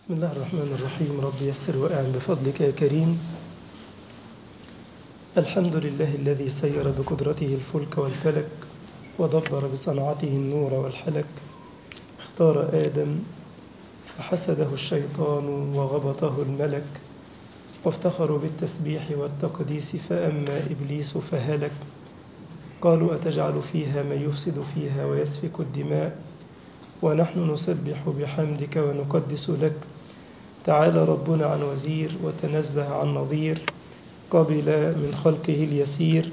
بسم الله الرحمن الرحيم رب يسر وأعن بفضلك يا كريم الحمد لله الذي سير بقدرته الفلك والفلك ودبر بصنعته النور والحلك اختار آدم فحسده الشيطان وغبطه الملك وافتخروا بالتسبيح والتقديس فأما إبليس فهلك قالوا أتجعل فيها من يفسد فيها ويسفك الدماء ونحن نسبح بحمدك ونقدس لك تعالى ربنا عن وزير وتنزه عن نظير قبل من خلقه اليسير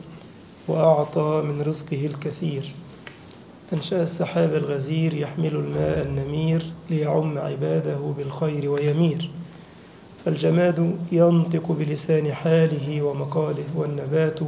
وأعطى من رزقه الكثير أنشأ السحاب الغزير يحمل الماء النمير ليعم عباده بالخير ويمير فالجماد ينطق بلسان حاله ومقاله والنبات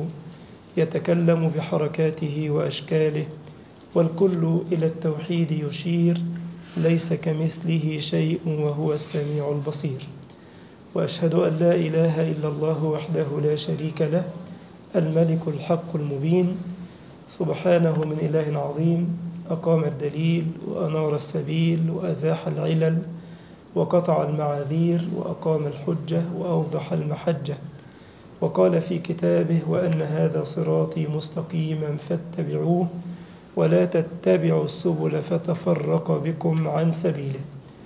يتكلم بحركاته وأشكاله والكل إلى التوحيد يشير ليس كمثله شيء وهو السميع البصير وأشهد أن لا إله إلا الله وحده لا شريك له الملك الحق المبين سبحانه من إله عظيم أقام الدليل وأنار السبيل وأزاح العلل وقطع المعاذير وأقام الحجة وأوضح المحجة وقال في كتابه وأن هذا صراطي مستقيما فاتبعوه ولا تتبعوا السبل فتفرق بكم عن سبيله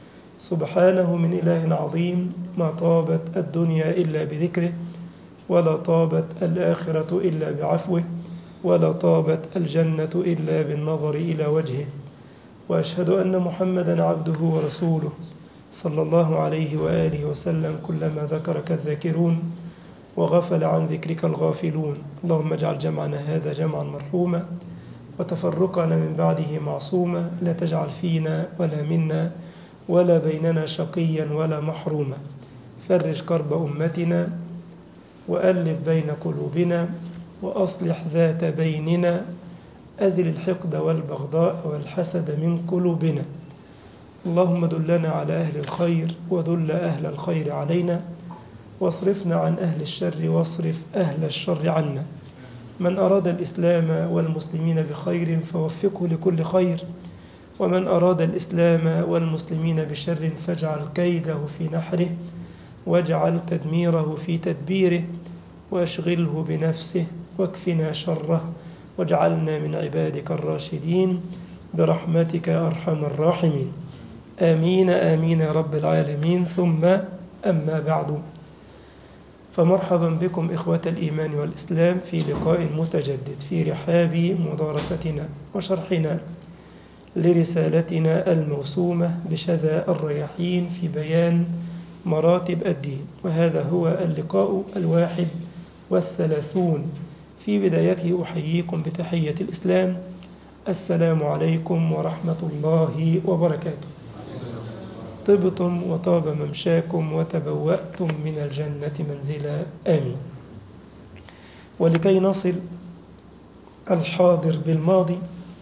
سبحانه من إله عظيم ما طابت الدنيا إلا بذكره ولا طابت الآخرة إلا بعفوه ولا طابت الجنة إلا بالنظر إلى وجهه وأشهد أن محمدا عبده ورسوله صلى الله عليه وآله وسلم كلما ذكرك الذاكرون وغفل عن ذكرك الغافلون اللهم اجعل جمعنا هذا جمعا مرحوما وتفرقنا من بعده معصوما لا تجعل فينا ولا منا ولا بيننا شقيا ولا محروما فرج كرب أمتنا وألف بين قلوبنا وأصلح ذات بيننا أزل الحقد والبغضاء والحسد من قلوبنا اللهم دلنا على أهل الخير ودل أهل الخير علينا واصرفنا عن أهل الشر واصرف أهل الشر عنا من أراد الإسلام والمسلمين بخير فوفقه لكل خير ومن أراد الإسلام والمسلمين بشر فاجعل كيده في نحره واجعل تدميره في تدبيره واشغله بنفسه واكفنا شره واجعلنا من عبادك الراشدين برحمتك يا أرحم الراحمين آمين آمين يا رب العالمين ثم أما بعد فمرحبا بكم إخوة الإيمان والإسلام في لقاء متجدد في رحاب مدارستنا وشرحنا لرسالتنا الموسومة بشذا الرياحين في بيان مراتب الدين وهذا هو اللقاء الواحد والثلاثون في بدايته أحييكم بتحية الإسلام السلام عليكم ورحمة الله وبركاته طبتم وطاب ممشاكم وتبوأتم من الجنة منزلا آمين ولكي نصل الحاضر بالماضي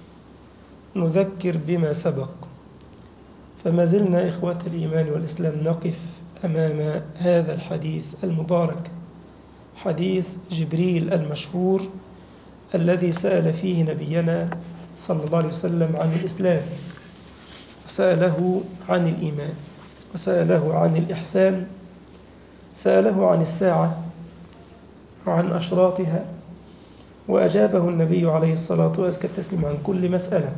نذكر بما سبق فما زلنا إخوة الإيمان والإسلام نقف أمام هذا الحديث المبارك حديث جبريل المشهور الذي سأل فيه نبينا صلى الله عليه وسلم عن الإسلام سأله عن الإيمان وسأله عن الإحسان سأله عن الساعة وعن أشراطها وأجابه النبي عليه الصلاة والسلام عن كل مسألة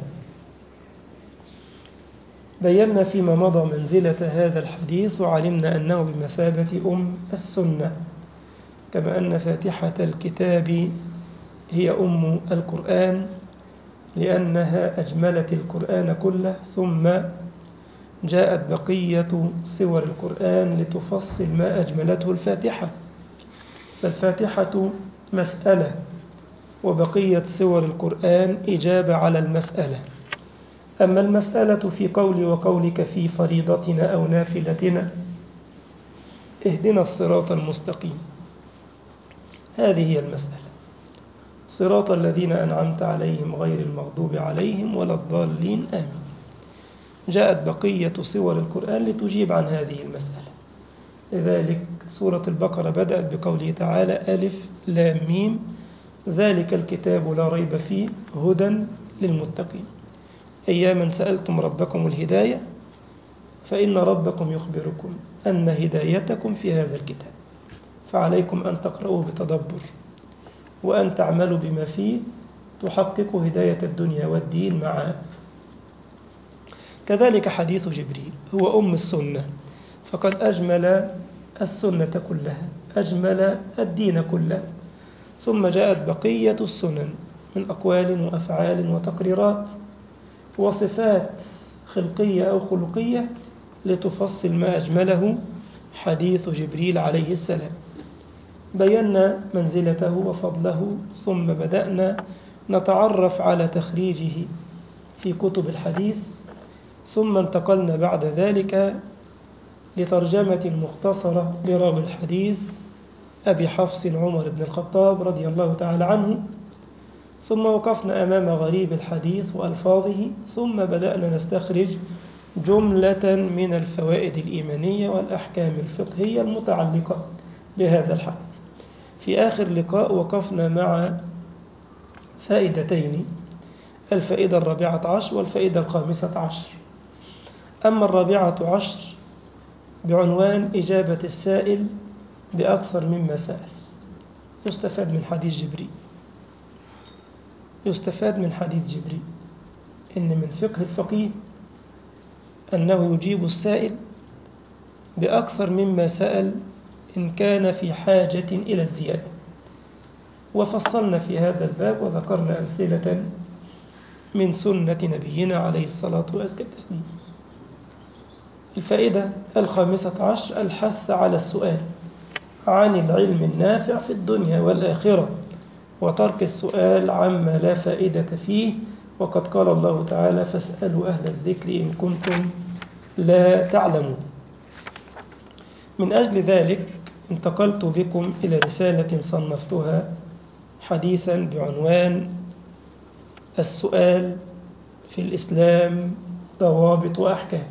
بينا فيما مضى منزلة هذا الحديث وعلمنا أنه بمثابة أم السنة كما أن فاتحة الكتاب هي أم القرآن لأنها أجملت القرآن كله ثم جاءت بقية سور القرآن لتفصل ما أجملته الفاتحة فالفاتحة مسألة وبقية سور القرآن إجابة على المسألة أما المسألة في قولي وقولك في فريضتنا أو نافلتنا اهدنا الصراط المستقيم هذه هي المسألة صراط الذين أنعمت عليهم غير المغضوب عليهم ولا الضالين آمين جاءت بقية سور القرآن لتجيب عن هذه المسألة لذلك سورة البقرة بدأت بقوله تعالى ألف لام ميم ذلك الكتاب لا ريب فيه هدى للمتقين أياما سألتم ربكم الهداية فإن ربكم يخبركم أن هدايتكم في هذا الكتاب فعليكم أن تقرأوه بتدبر وأن تعملوا بما فيه تحققوا هداية الدنيا والدين معا كذلك حديث جبريل هو أم السنة فقد أجمل السنة كلها أجمل الدين كله ثم جاءت بقية السنن من أقوال وأفعال وتقريرات وصفات خلقية أو خلقية لتفصل ما أجمله حديث جبريل عليه السلام بينا منزلته وفضله ثم بدأنا نتعرف على تخريجه في كتب الحديث ثم انتقلنا بعد ذلك لترجمة مختصرة لراوي الحديث أبي حفص عمر بن الخطاب رضي الله تعالى عنه ثم وقفنا أمام غريب الحديث وألفاظه ثم بدأنا نستخرج جملة من الفوائد الإيمانية والأحكام الفقهية المتعلقة بهذا الحديث في آخر لقاء وقفنا مع فائدتين الفائدة الرابعة عشر والفائدة الخامسة عشر أما الرابعة عشر بعنوان إجابة السائل بأكثر مما سأل يستفاد من حديث جبريل يستفاد من حديث جبريل إن من فقه الفقيه أنه يجيب السائل بأكثر مما سأل إن كان في حاجة إلى الزيادة وفصلنا في هذا الباب وذكرنا أمثلة من سنة نبينا عليه الصلاة وأزكى التسليم الفائدة الخامسة عشر الحث على السؤال عن العلم النافع في الدنيا والآخرة وترك السؤال عما لا فائدة فيه وقد قال الله تعالى فاسألوا أهل الذكر إن كنتم لا تعلمون من أجل ذلك انتقلت بكم إلى رسالة صنفتها حديثا بعنوان السؤال في الإسلام ضوابط وأحكام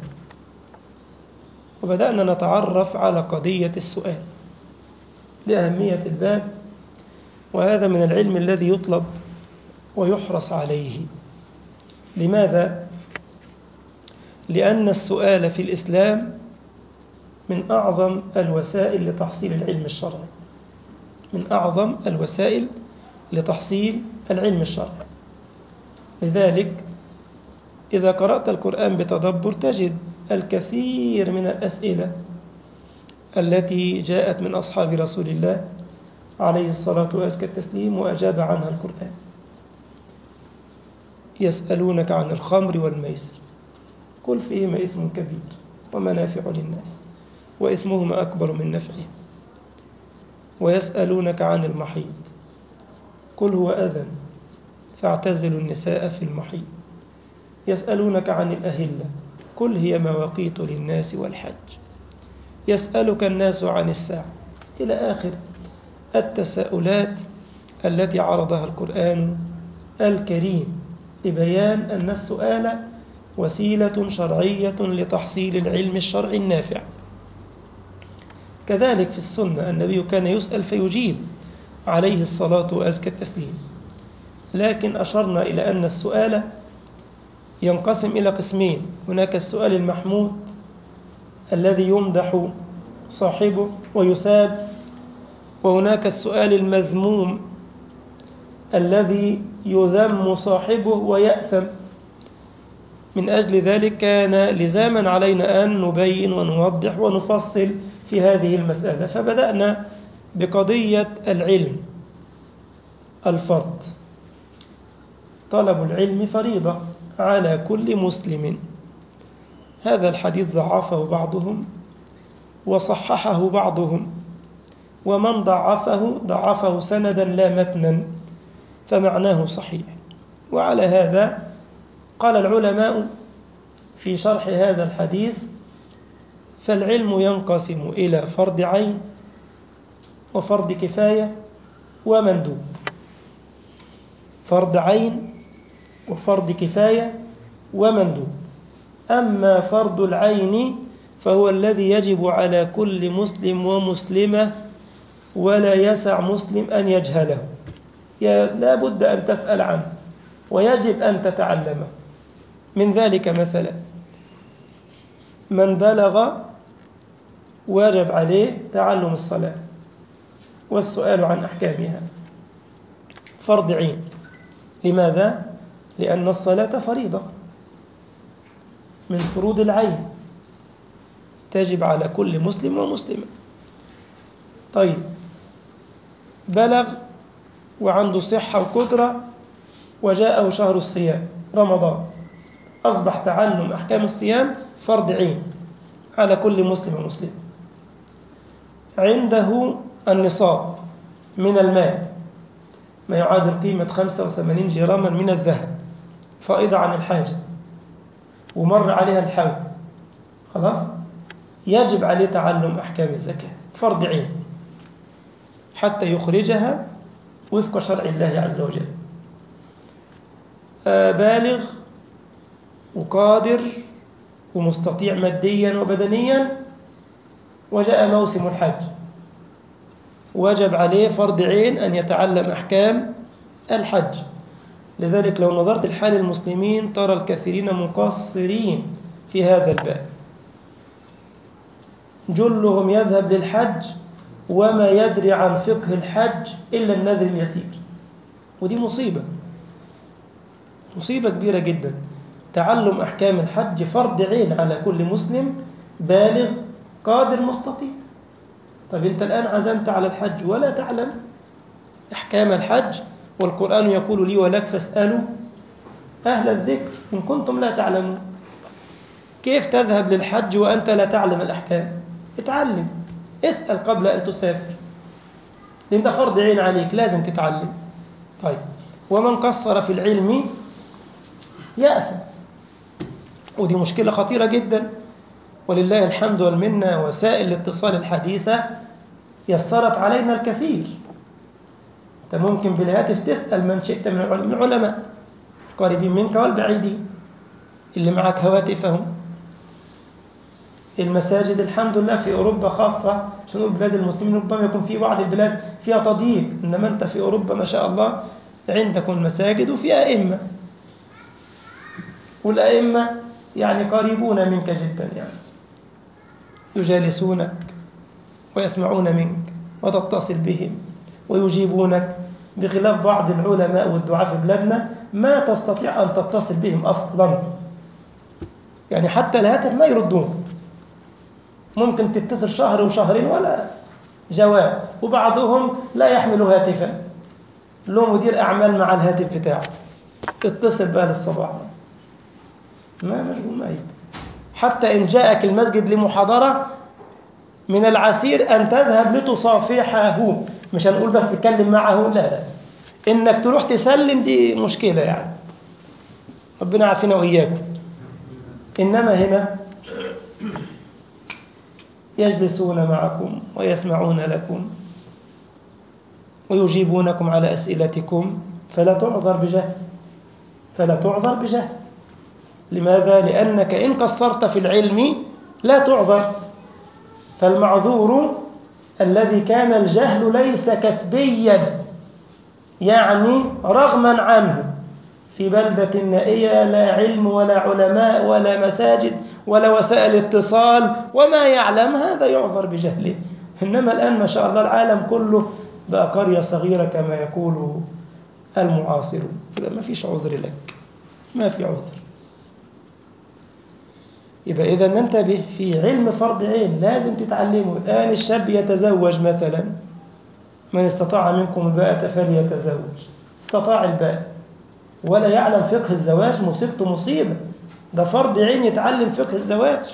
وبدأنا نتعرف على قضية السؤال لأهمية الباب وهذا من العلم الذي يطلب ويحرص عليه لماذا؟ لأن السؤال في الإسلام من أعظم الوسائل لتحصيل العلم الشرعي من أعظم الوسائل لتحصيل العلم الشرعي لذلك إذا قرأت القرآن بتدبر تجد الكثير من الأسئلة التي جاءت من أصحاب رسول الله عليه الصلاة وأزكى التسليم وأجاب عنها القرآن يسألونك عن الخمر والميسر قل فيهما إثم كبير ومنافع للناس وإثمهما أكبر من نفعه ويسألونك عن المحيط قل هو أذى فاعتزلوا النساء في المحيط يسألونك عن الأهلة قل هي مواقيت للناس والحج يسألك الناس عن الساعة إلى آخر التساؤلات التي عرضها القرآن الكريم لبيان أن السؤال وسيلة شرعية لتحصيل العلم الشرعي النافع كذلك في السنة النبي كان يسأل فيجيب عليه الصلاة وأزكى التسليم لكن أشرنا إلى أن السؤال ينقسم إلى قسمين هناك السؤال المحمود الذي يمدح صاحبه ويثاب وهناك السؤال المذموم الذي يذم صاحبه ويأثم من أجل ذلك كان لزاما علينا أن نبين ونوضح ونفصل في هذه المسألة فبدأنا بقضية العلم الفرض طلب العلم فريضة على كل مسلم هذا الحديث ضعفه بعضهم وصححه بعضهم ومن ضعفه ضعفه سندا لا متنا فمعناه صحيح وعلى هذا قال العلماء في شرح هذا الحديث فالعلم ينقسم إلى فرض عين وفرض كفاية ومندوب فرض عين وفرض كفاية ومندوب أما فرض العين فهو الذي يجب على كل مسلم ومسلمة ولا يسع مسلم أن يجهله لا بد أن تسأل عنه ويجب أن تتعلمه من ذلك مثلا من بلغ واجب عليه تعلم الصلاة والسؤال عن أحكامها فرض عين لماذا؟ لأن الصلاة فريضة من فروض العين تجب على كل مسلم ومسلمة طيب بلغ وعنده صحة وقدرة وجاءه شهر الصيام رمضان أصبح تعلم أحكام الصيام فرض عين على كل مسلم ومسلم عنده النصاب من المال ما يعادل قيمة 85 جراما من الذهب فائضة عن الحاجة ومر عليها الحول خلاص يجب عليه تعلم أحكام الزكاة فرض عين حتى يخرجها وفق شرع الله عز وجل آه بالغ وقادر ومستطيع ماديا وبدنيا وجاء موسم الحج وجب عليه فرض عين أن يتعلم أحكام الحج لذلك لو نظرت لحال المسلمين ترى الكثيرين مقصرين في هذا الباب جلهم يذهب للحج وما يدري عن فقه الحج إلا النذر اليسير ودي مصيبة مصيبة كبيرة جدا تعلم أحكام الحج فرض عين على كل مسلم بالغ قادر مستطيع طب أنت الآن عزمت على الحج ولا تعلم أحكام الحج والقرآن يقول لي ولك فاسألوا أهل الذكر إن كنتم لا تعلمون كيف تذهب للحج وأنت لا تعلم الأحكام اتعلم اسأل قبل أن تسافر لأن ده فرض عين عليك لازم تتعلم طيب ومن قصر في العلم يأثم ودي مشكلة خطيرة جدا ولله الحمد والمنة وسائل الاتصال الحديثة يسرت علينا الكثير أنت ممكن بالهاتف تسأل من شئت من العلماء القريبين منك والبعيدين اللي معك هواتفهم المساجد الحمد لله في أوروبا خاصة عشان نقول بلاد المسلمين ربما يكون في بعض البلاد فيها تضييق إنما أنت في أوروبا ما شاء الله عندكم مساجد وفي أئمة والأئمة يعني قريبون منك جدا يعني يجالسونك ويسمعون منك وتتصل بهم ويجيبونك بخلاف بعض العلماء والدعاء في بلادنا ما تستطيع أن تتصل بهم أصلا يعني حتى الهاتف ما يردون ممكن تتصل شهر وشهرين ولا جواب وبعضهم لا يحمل هاتفا له مدير أعمال مع الهاتف بتاعه اتصل بقى للصباح ما مشغول ما يقدر حتى إن جاءك المسجد لمحاضرة من العسير أن تذهب لتصافحه مش هنقول بس تتكلم معه لا لا إنك تروح تسلم دي مشكلة يعني ربنا عافينا وإياكم إنما هنا يجلسون معكم ويسمعون لكم ويجيبونكم على أسئلتكم فلا تعذر بجهل فلا تعذر بجهل لماذا؟ لأنك إن قصرت في العلم لا تعذر فالمعذور الذي كان الجهل ليس كسبيا يعني رغما عنه في بلدة نائية لا علم ولا علماء ولا مساجد ولا وسائل اتصال وما يعلم هذا يعذر بجهله إنما الآن ما شاء الله العالم كله بقى قرية صغيرة كما يقول المعاصرون يبقى ما فيش عذر لك ما في عذر يبقى إذا ننتبه في علم فرض عين لازم تتعلمه الآن الشاب يتزوج مثلا من استطاع منكم الباءة فليتزوج استطاع الباء ولا يعلم فقه الزواج مصيبته مصيبة ده فرض عين يتعلم فقه الزواج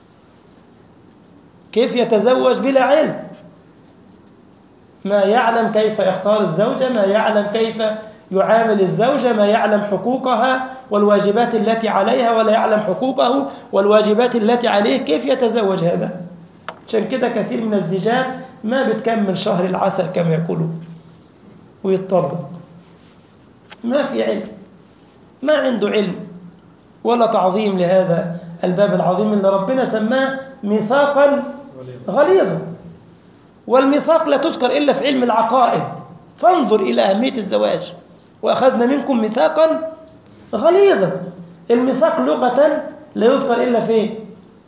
كيف يتزوج بلا علم ما يعلم كيف يختار الزوجة ما يعلم كيف يعامل الزوجة ما يعلم حقوقها والواجبات التي عليها ولا يعلم حقوقه والواجبات التي عليه كيف يتزوج هذا عشان كده كثير من الزيجات ما بتكمل شهر العسل كما يقولون ويتطلق ما في علم ما عنده علم ولا تعظيم لهذا الباب العظيم اللي ربنا سماه ميثاقا غليظا والميثاق لا تذكر إلا في علم العقائد فانظر إلى أهمية الزواج وأخذنا منكم ميثاقا غليظا الميثاق لغة لا يذكر إلا في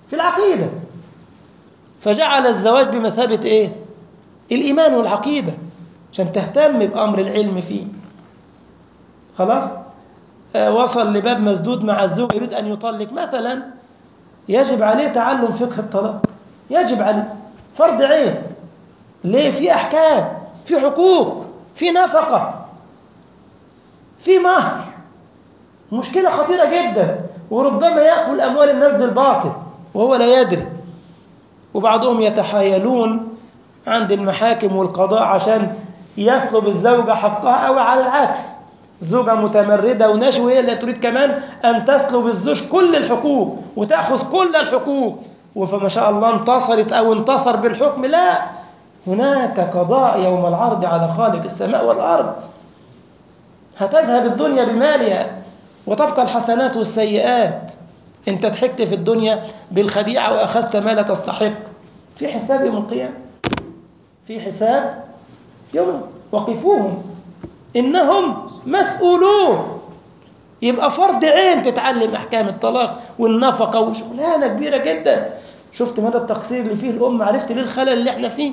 في العقيدة فجعل الزواج بمثابة إيه؟ الإيمان والعقيدة عشان تهتم بأمر العلم فيه خلاص آه وصل لباب مسدود مع الزوج يريد أن يطلق مثلا يجب عليه تعلم فقه الطلاق يجب عليه فرض عين ليه في أحكام في حقوق في نفقة في مهر مشكلة خطيرة جدا وربما يأكل أموال الناس بالباطل وهو لا يدري وبعضهم يتحايلون عند المحاكم والقضاء عشان يسلب الزوجة حقها أو على العكس زوجة متمردة ونشوة هي اللي تريد كمان أن تسلب الزوج كل الحقوق وتأخذ كل الحقوق فما شاء الله انتصرت أو انتصر بالحكم لا هناك قضاء يوم العرض على خالق السماء والأرض هتذهب الدنيا بمالها وتبقى الحسنات والسيئات انت ضحكت في الدنيا بالخديعة وأخذت ما لا تستحق في حساب يوم القيامة في حساب يوم وقفوهم إنهم مسؤولون يبقى فرض عين تتعلم أحكام الطلاق والنفقة وشغلانة كبيرة جدا شفت مدى التقصير اللي فيه الأمة عرفت ليه الخلل اللي احنا فيه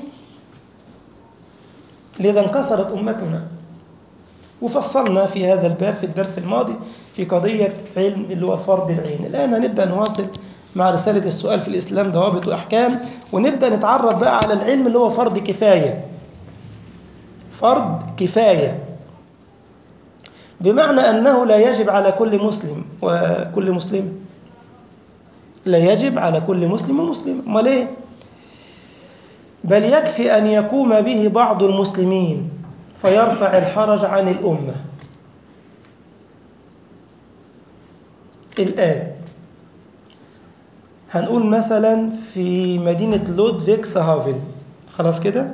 لذا انكسرت أمتنا وفصلنا في هذا الباب في الدرس الماضي في قضية علم اللي هو فرض العين الآن هنبدأ نواصل مع رسالة السؤال في الإسلام ضوابط وأحكام ونبدأ نتعرف بقى على العلم اللي هو فرض كفاية فرض كفاية بمعنى أنه لا يجب على كل مسلم وكل مسلم لا يجب على كل مسلم ومسلم امال ايه بل يكفي أن يقوم به بعض المسلمين فيرفع الحرج عن الأمة الآن هنقول مثلا في مدينة لودفيكس هافن خلاص كده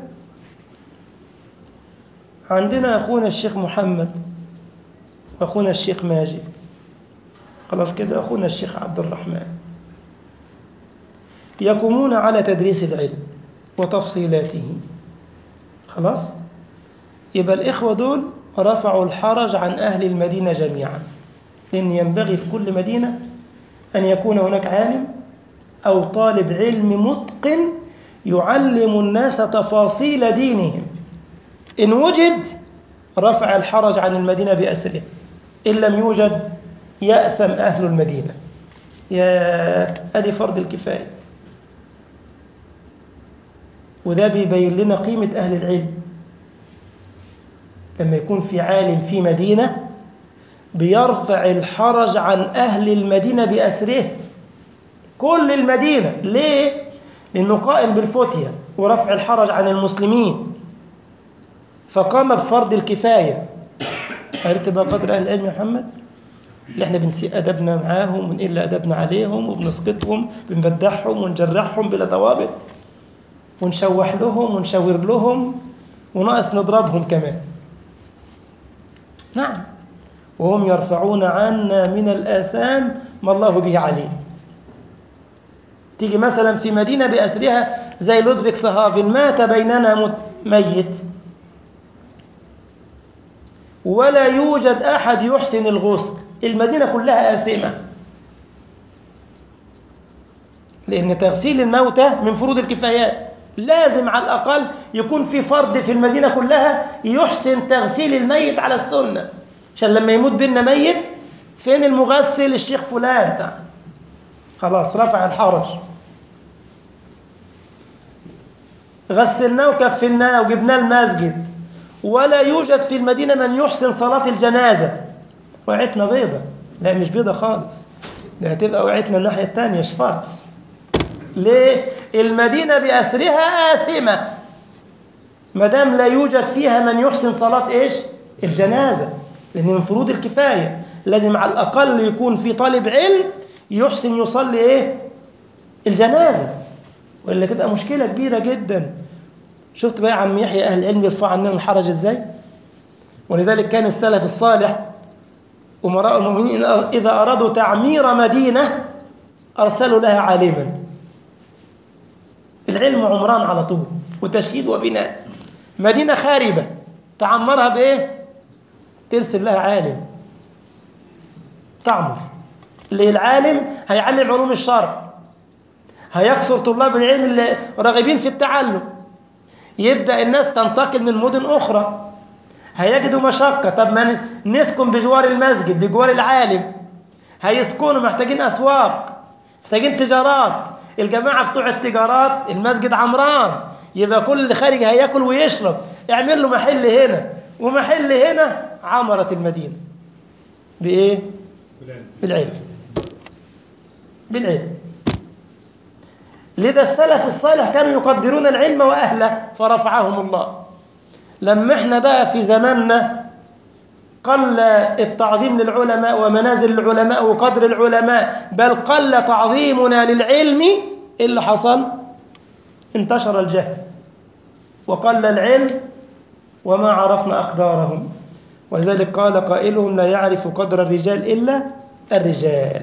عندنا أخونا الشيخ محمد وأخونا الشيخ ماجد خلاص كده أخونا الشيخ عبد الرحمن يقومون على تدريس العلم وتفصيلاته خلاص يبقى الإخوة دول رفعوا الحرج عن أهل المدينة جميعا لأن ينبغي في كل مدينة أن يكون هناك عالم أو طالب علم متقن يعلم الناس تفاصيل دينهم إن وجد رفع الحرج عن المدينة بأسره إن لم يوجد يأثم أهل المدينة يا أدي فرض الكفاية وده بيبين لنا قيمة أهل العلم لما يكون في عالم في مدينة بيرفع الحرج عن أهل المدينة بأسره كل المدينة ليه؟ لأنه قائم بالفتية ورفع الحرج عن المسلمين فقام بفرض الكفاية عرفت بقى قدر أهل العلم يا محمد؟ اللي احنا بنسيء أدبنا معاهم ونقل أدبنا عليهم وبنسقطهم بنبدحهم ونجرحهم بلا ضوابط ونشوح لهم ونشاور لهم وناقص نضربهم كمان نعم وهم يرفعون عنا من الآثام ما الله به عليم تيجي مثلا في مدينة بأسرها زي لودفيك صهافن مات بيننا ميت ولا يوجد أحد يحسن الغسل المدينة كلها آثمة لأن تغسيل الموتى من فروض الكفايات لازم على الأقل يكون في فرد في المدينة كلها يحسن تغسيل الميت على السنة عشان لما يموت بينا ميت فين المغسل الشيخ فلان ده خلاص رفع الحرج غسلناه وكفناه وجبناه المسجد ولا يوجد في المدينة من يحسن صلاة الجنازة وعتنا بيضة لا مش بيضة خالص ده هتبقى وعتنا الناحية الثانية شفارتس ليه؟ المدينة بأسرها آثمة ما دام لا يوجد فيها من يحسن صلاة إيش؟ الجنازة لأن من فروض الكفاية لازم على الأقل يكون في طالب علم يحسن يصلي إيه؟ الجنازة وإلا تبقى مشكلة كبيرة جدا شفت بقى عم يحيى أهل العلم يرفع عننا الحرج إزاي؟ ولذلك كان السلف الصالح أمراء المؤمنين إذا أرادوا تعمير مدينة أرسلوا لها عالما العلم عمران على طول وتشييد وبناء مدينة خاربة تعمرها بإيه؟ ترسل لها عالم تعمر اللي العالم هيعلم علوم الشرع هيكثر طلاب العلم اللي راغبين في التعلم يبدأ الناس تنتقل من مدن أخرى هيجدوا مشقة طب ما نسكن بجوار المسجد بجوار العالم هيسكنوا محتاجين أسواق محتاجين تجارات الجماعة بتوع التجارات المسجد عمران يبقى كل اللي خارج هياكل ويشرب اعمل له محل هنا ومحل هنا عمرت المدينة بإيه؟ بالعلم بالعلم لذا السلف الصالح كانوا يقدرون العلم وأهله فرفعهم الله لما احنا بقى في زماننا قل التعظيم للعلماء ومنازل العلماء وقدر العلماء بل قل تعظيمنا للعلم إيه اللي حصل انتشر الجهل وقل العلم وما عرفنا أقدارهم ولذلك قال قائلهم لا يعرف قدر الرجال إلا الرجال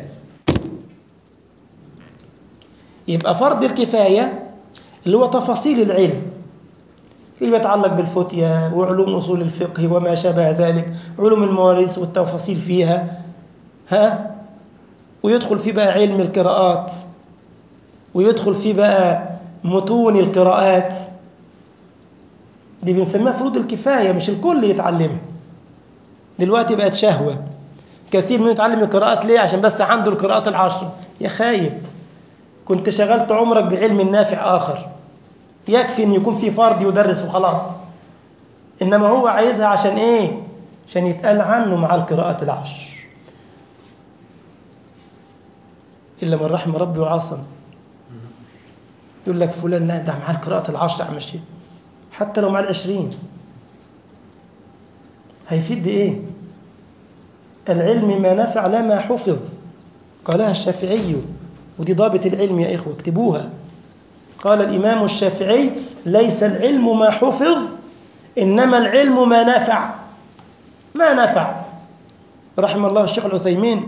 يبقى فرض الكفاية اللي هو تفاصيل العلم فيما يتعلق بالفتية وعلوم أصول الفقه وما شابه ذلك علوم المواريث والتفاصيل فيها ها ويدخل في بقى علم القراءات ويدخل في بقى متون القراءات دي بنسميها فروض الكفاية مش الكل يتعلمها دلوقتي بقت شهوة كثير منهم يتعلم القراءات ليه عشان بس عنده القراءات العشر يا خايب كنت شغلت عمرك بعلم نافع آخر يكفي ان يكون في فرد يدرس وخلاص انما هو عايزها عشان ايه عشان يتقال عنه مع القراءات العشر الا من رحم ربي وعاصم يقول لك فلان لا ده معاه القراءات العشر يا عم الشيخ حتى لو مع العشرين هيفيد بايه العلم ما نفع لا ما حفظ قالها الشافعي ودي ضابط العلم يا إخوة اكتبوها قال الإمام الشافعي ليس العلم ما حفظ إنما العلم ما نفع ما نفع رحم الله الشيخ العثيمين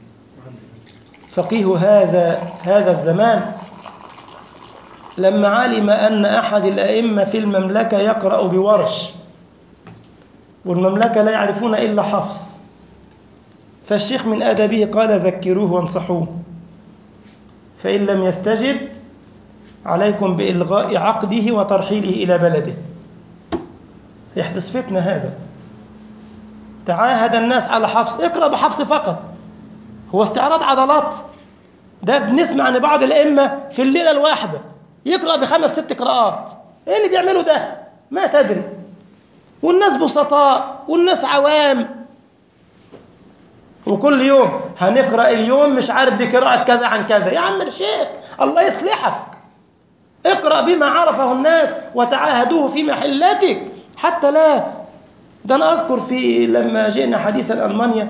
فقيه هذا هذا الزمان لما علم أن أحد الأئمة في المملكة يقرأ بورش والمملكة لا يعرفون إلا حفص فالشيخ من أدبه قال ذكروه وانصحوه فإن لم يستجب عليكم بإلغاء عقده وترحيله إلى بلده يحدث فتنة هذا تعاهد الناس على حفص اقرأ بحفص فقط هو استعراض عضلات ده بنسمع عن بعض الأئمة في الليلة الواحدة يقرأ بخمس ست قراءات ايه اللي بيعملوا ده ما تدري والناس بسطاء والناس عوام وكل يوم هنقرأ اليوم مش عارف بقراءة كذا عن كذا يا عم الشيخ الله يصلحك اقرأ بما عرفه الناس وتعاهدوه في محلتك حتى لا ده أنا أذكر في لما جئنا حديثا ألمانيا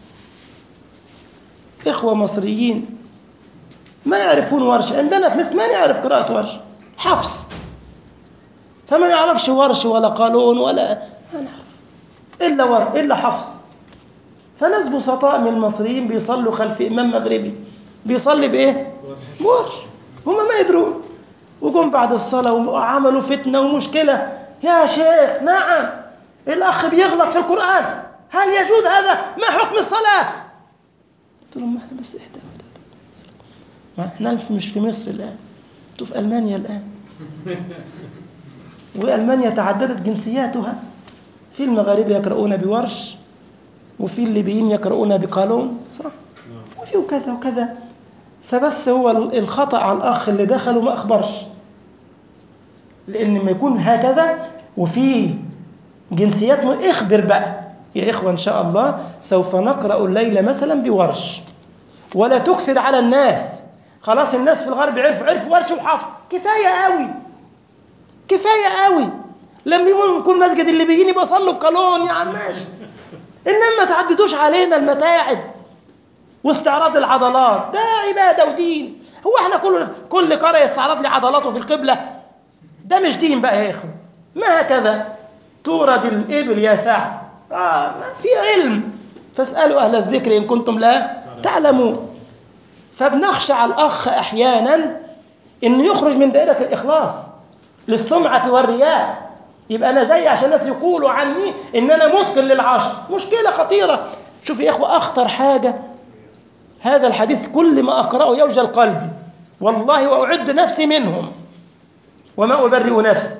إخوة مصريين ما يعرفون ورش عندنا في مصر ما يعرف قراءة ورش حفص فما يعرفش ورش ولا قانون ولا ما نعرف إلا ور إلا حفص فناس بسطاء من المصريين بيصلوا خلف إمام مغربي بيصلي بإيه؟ بورش هم ما يدرون وجم بعد الصلاة وعملوا فتنة ومشكلة يا شيخ نعم الأخ بيغلط في القرآن هل يجوز هذا؟ ما حكم الصلاة؟ قلت لهم احنا بس اهدى ما احنا مش في مصر الآن انتوا في ألمانيا الآن وألمانيا تعددت جنسياتها في المغاربة يقرؤون بورش وفي الليبيين يقرؤون بقانون صح وفي وكذا وكذا فبس هو الخطأ على الأخ اللي دخل وما أخبرش لأن ما يكون هكذا وفي جنسيات اخبر بقى يا إخوة إن شاء الله سوف نقرأ الليلة مثلا بورش ولا تكثر على الناس خلاص الناس في الغرب عرفوا عرفوا ورش وحفص كفاية قوي كفاية قوي لما يكون مسجد الليبيين يبقى صلوا بقانون يا عم ماشي إنما ما تعددوش علينا المتاعب واستعراض العضلات ده عبادة ودين هو احنا كل كل قرية استعرض لي عضلاته في القبلة ده مش دين بقى يا اخوة ما هكذا تورد الإبل يا سعد آه ما في علم فاسألوا أهل الذكر إن كنتم لا تعلمون فبنخشى على الأخ أحيانا إنه يخرج من دائرة الإخلاص للسمعة والرياء يبقى أنا جاي عشان الناس يقولوا عني إن أنا متقن للعشر مشكلة خطيرة شوف يا إخوة أخطر حاجة هذا الحديث كل ما أقرأه يوجل قلبي والله وأعد نفسي منهم وما أبرئ نفسي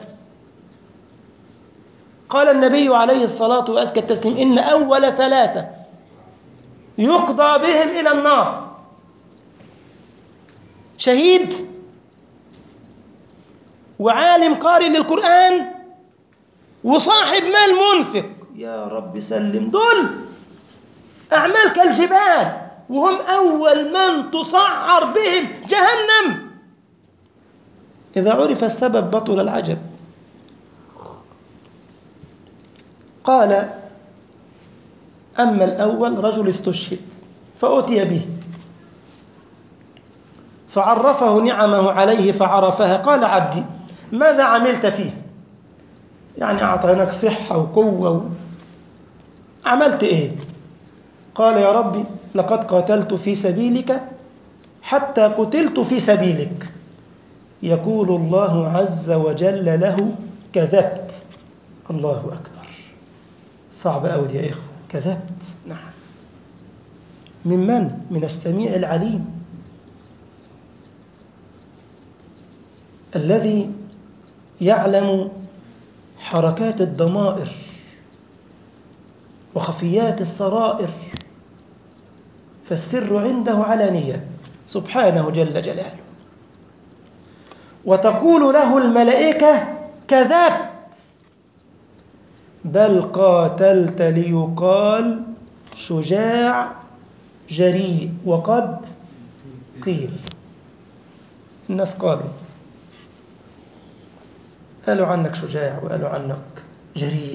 قال النبي عليه الصلاة وأزكى التسليم إن أول ثلاثة يقضى بهم إلى النار شهيد وعالم قارئ للقرآن وصاحب مال منفق يا رب سلم دول أعمال كالجبال وهم أول من تصعر بهم جهنم إذا عرف السبب بطل العجب قال أما الأول رجل استشهد فأتي به فعرفه نعمه عليه فعرفها قال عبدي ماذا عملت فيه يعني أعطيناك صحة وقوة و... عملت إيه قال يا ربي لقد قاتلت في سبيلك حتى قتلت في سبيلك يقول الله عز وجل له كذبت الله أكبر صعب أوي يا إخوة كذبت نعم من من؟ من السميع العليم الذي يعلم حركات الضمائر وخفيات السرائر فالسر عنده علانية سبحانه جل جلاله وتقول له الملائكة كذبت بل قاتلت ليقال شجاع جريء وقد قيل الناس قالوا قالوا عنك شجاع وقالوا عنك جريء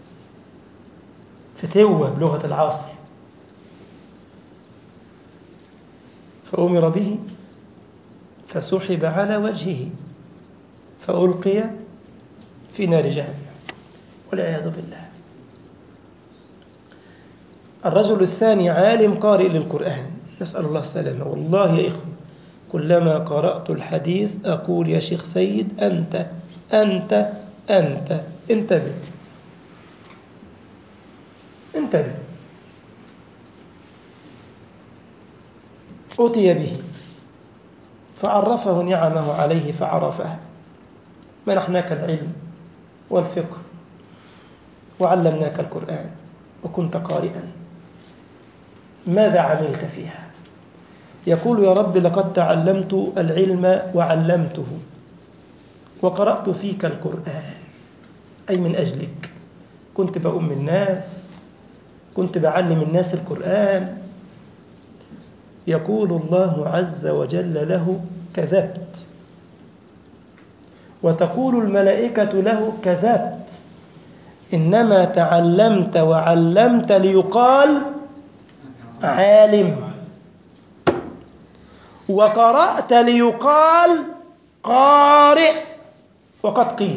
فتوة بلغة العصر فأمر به فسحب على وجهه فألقي في نار جهنم والعياذ بالله الرجل الثاني عالم قارئ للقرآن نسأل الله السلامة والله يا إخوة كلما قرأت الحديث أقول يا شيخ سيد أنت أنت أنت انتبه انتبه أتي به فعرفه نعمه عليه فعرفها منحناك العلم والفقه وعلمناك القرآن وكنت قارئا ماذا عملت فيها يقول يا رب لقد تعلمت العلم وعلمته وقرأت فيك القرآن أي من أجلك كنت بأم الناس كنت بعلم الناس القرآن يقول الله عز وجل له كذبت وتقول الملائكة له كذبت إنما تعلمت وعلمت ليقال عالم وقرأت ليقال قارئ وقد قيل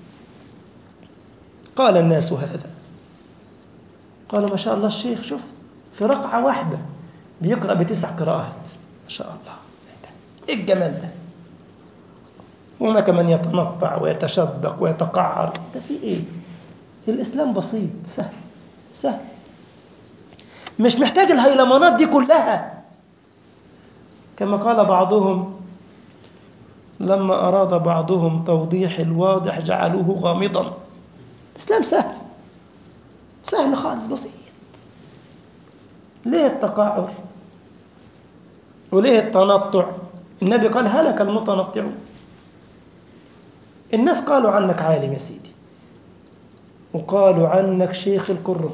قال الناس هذا قال ما شاء الله الشيخ شوف في رقعة واحدة بيقرأ بتسع قراءات ما شاء الله ايه الجمال ده وهناك من يتنطع ويتشدق ويتقعر ده في ايه الاسلام بسيط سهل سهل مش محتاج الهيلمانات دي كلها كما قال بعضهم لما أراد بعضهم توضيح الواضح جعلوه غامضا الإسلام سهل سهل خالص بسيط ليه التقاعر وليه التنطع النبي قال هلك المتنطعون الناس قالوا عنك عالم يا سيدي وقالوا عنك شيخ القراء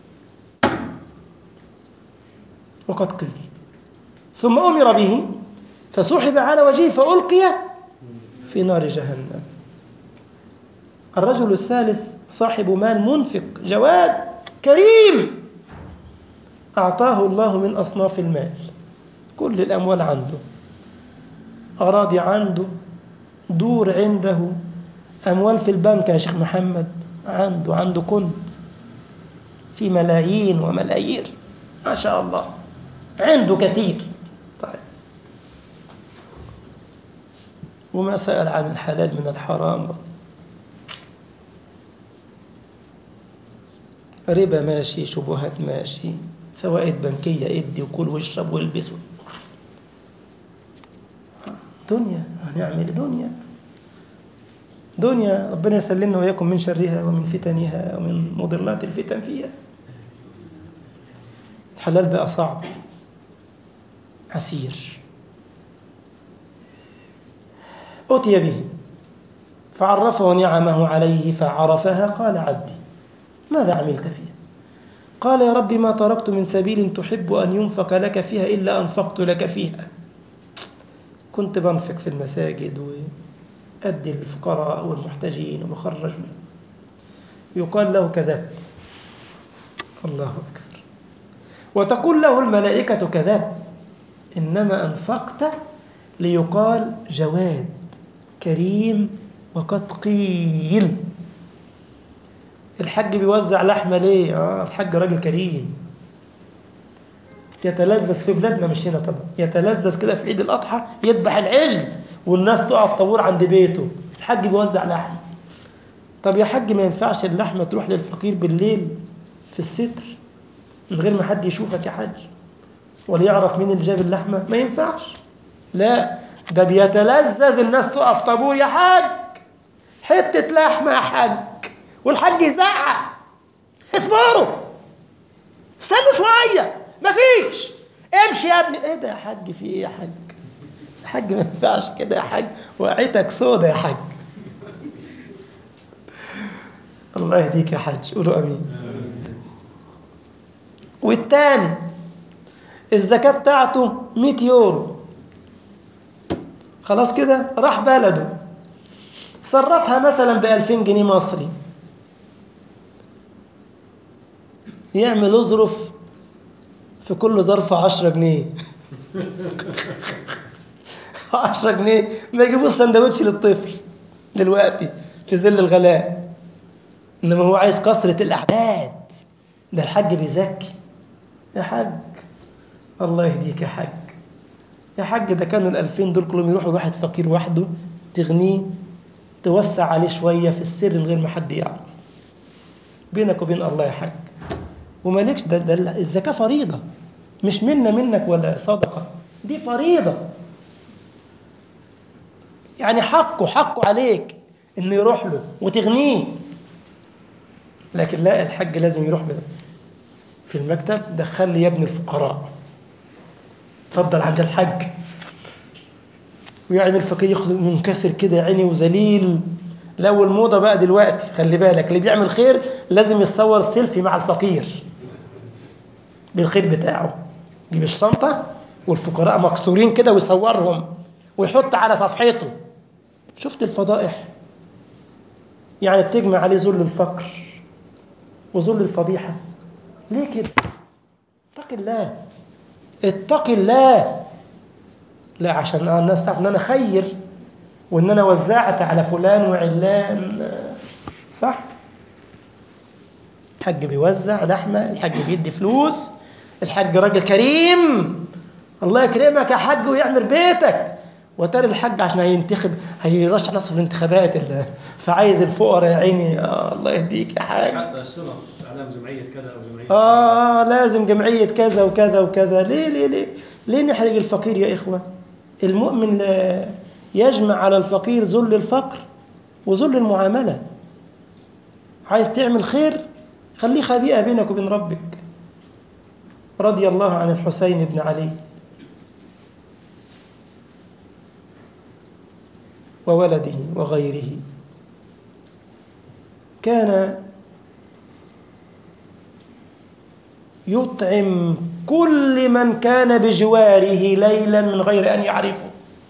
وقد قيل ثم أمر به فسحب على وجهه فألقي في نار جهنم الرجل الثالث صاحب مال منفق جواد كريم أعطاه الله من أصناف المال كل الأموال عنده أراضي عنده دور عنده أموال في البنك يا شيخ محمد عنده عنده كنت في ملايين وملايير ما شاء الله عنده كثير طيب وما سأل عن الحلال من الحرام ربا ماشي شبهات ماشي فوائد بنكية ادي وكل واشرب والبس دنيا هنعمل دنيا دنيا ربنا يسلمنا وإياكم من شرها ومن فتنها ومن مضلات الفتن فيها الحلال بقى صعب عسير أتي به فعرفه نعمه عليه فعرفها قال عبدي ماذا عملت فيها قال يا رب ما تركت من سبيل تحب أن ينفق لك فيها إلا أنفقت لك فيها كنت بنفق في المساجد وأدي للفقراء والمحتاجين وبخرج يقال له كذبت الله أكبر وتقول له الملائكة كذبت إنما أنفقت ليقال جواد كريم وقد قيل الحج بيوزع لحمة ليه؟ آه الحج راجل كريم يتلذذ في بلادنا مش هنا طبعا يتلذذ كده في عيد الأضحى يذبح العجل والناس تقف طابور عند بيته الحج بيوزع لحم طب يا حج ما ينفعش اللحمة تروح للفقير بالليل في الستر من غير ما حد يشوفك يا حاج ولا يعرف مين اللي جاب اللحمة ما ينفعش لا ده بيتلذذ الناس تقف طابور يا حاج حتة لحمة يا حاج والحاج يزعق اصبروا استنوا شوية مفيش امشي يا ابني ايه ده يا حاج في ايه يا حاج يا حاج ما ينفعش كده يا حاج وقعتك سودا يا حاج الله يهديك يا حاج قولوا امين والتاني الزكاة بتاعته 100 يورو خلاص كده راح بلده صرفها مثلا ب 2000 جنيه مصري يعمل اظرف في كل ظرف 10 جنيه 10 جنيه ما يجيبوش سندوتش للطفل دلوقتي في ظل الغلاء انما هو عايز كثرة الاعداد ده الحاج بيزكي يا حاج الله يهديك يا حاج يا حاج ده كانوا الألفين دول كلهم يروحوا لواحد فقير وحده تغنيه توسع عليه شوية في السر من غير ما حد يعرف بينك وبين الله يا حاج ومالكش ده, ده الزكاة فريضة مش منا منك ولا صدقة دي فريضة يعني حقه حقه عليك انه يروح له وتغنيه لكن لا الحج لازم يروح له في المكتب دخل لي يا ابن الفقراء اتفضل عند الحج ويعني الفقير ياخد منكسر كده عيني وذليل لو الموضة بقى دلوقتي خلي بالك اللي بيعمل خير لازم يتصور سيلفي مع الفقير بالخير بتاعه يجيب الشنطة والفقراء مكسورين كده ويصورهم ويحط على صفحته شفت الفضائح يعني بتجمع عليه ذل الفقر وذل الفضيحة ليه كده اتق الله اتق الله لا عشان الناس تعرف ان انا خير وان انا وزعت على فلان وعلان صح الحاج بيوزع لحمه الحاج بيدي فلوس الحاج راجل كريم الله يكرمك يا حاج ويعمر بيتك وترى الحاج عشان هينتخب هيرشح نفسه في الانتخابات فعايز الفقراء يا عيني آه الله يهديك يا حاج حتى الشرف اعلام جمعيه كذا او جمعيه آه لازم جمعية كذا وكذا وكذا ليه ليه ليه ليه نحرج الفقير يا إخوة المؤمن لا يجمع على الفقير ذل الفقر وذل المعاملة عايز تعمل خير خليه خبيئة بينك وبين ربك رضي الله عن الحسين بن علي وولده وغيره كان يطعم كل من كان بجواره ليلا من غير أن يعرفه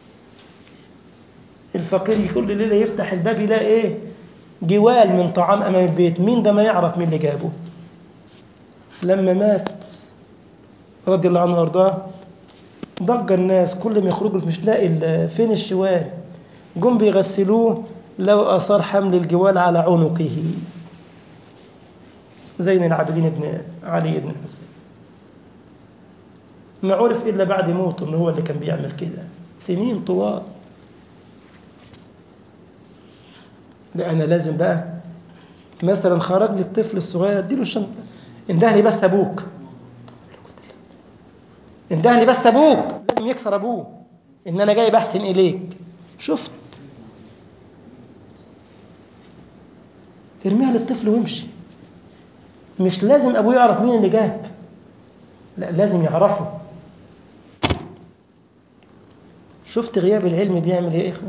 الفقير كل ليلة يفتح الباب يلاقي إيه جوال من طعام أمام البيت مين ده ما يعرف مين اللي جابه لما مات رضي الله عنه وارضاه ضج الناس كل ما يخرجوا مش لاقي فين الشوال جم بيغسلوه لو أثار حمل الجوال على عنقه زين العابدين بن علي بن الحسين ما عرف إلا بعد موته إنه هو اللي كان بيعمل كده سنين طوال ده أنا لازم بقى مثلا خرج لي الطفل الصغير اديله الشنطة انده لي بس أبوك انده لي بس أبوك لازم يكسر أبوه إن أنا جاي بحسن إليك شفت ارميها للطفل وامشي مش لازم ابوه يعرف مين اللي جاب لا لازم يعرفه شفت غياب العلم بيعمل ايه يا اخوه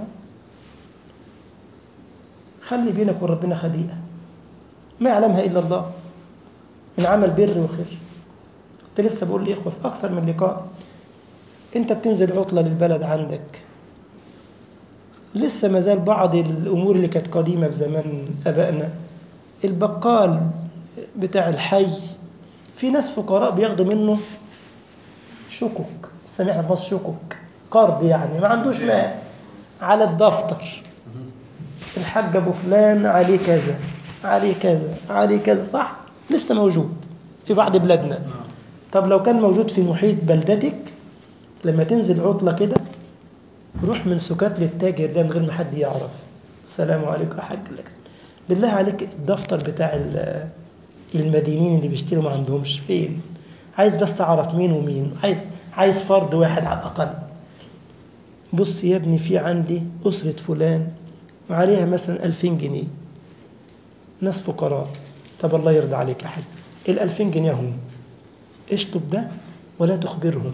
خلي بينك وبين ربنا خبيئه ما يعلمها الا الله من عمل بر وخير كنت لسه بقول لاخوه في اكثر من لقاء انت بتنزل عطله للبلد عندك لسه ما زال بعض الامور اللي كانت قديمه في زمان ابائنا البقال بتاع الحي في ناس فقراء بياخدوا منه شكك سمعنا في مصر شكك قرض يعني ما عندوش مال على الدفتر الحاج ابو فلان عليه كذا عليه كذا عليه كذا صح لسه موجود في بعض بلادنا طب لو كان موجود في محيط بلدتك لما تنزل عطله كده روح من سكات للتاجر ده من غير ما حد يعرف السلام عليكم يا حاج لك بالله عليك الدفتر بتاع ال- المدينين اللي بيشتروا ما عندهمش فين عايز بس اعرف مين ومين عايز عايز فرد واحد على الاقل بص يا ابني في عندي أسرة فلان عليها مثلا 2000 جنيه ناس فقراء طب الله يرضى عليك يا حاج ال 2000 جنيه هم اشطب ده ولا تخبرهم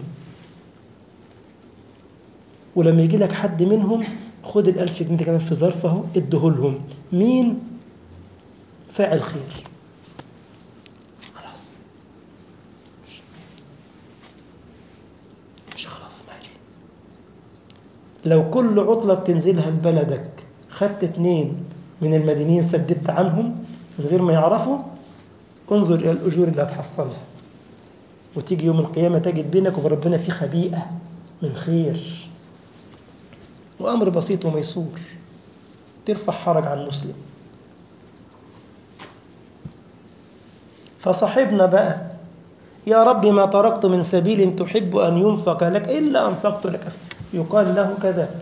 ولما يجي لك حد منهم خد ال 1000 جنيه دي كمان في ظرف اهو اديهولهم مين فاعل خير خلاص مش خلاص ماشي لو كل عطلة بتنزلها لبلدك خدت اتنين من المدينين سددت عنهم من غير ما يعرفوا انظر إلى الأجور اللي هتحصلها وتيجي يوم القيامة تجد بينك وبين ربنا في خبيئة من خير وأمر بسيط وميسور ترفع حرج عن مسلم فصاحبنا بقى يا رب ما تركت من سبيل تحب أن ينفق لك إلا أنفقت لك فيه. يقال له كذبت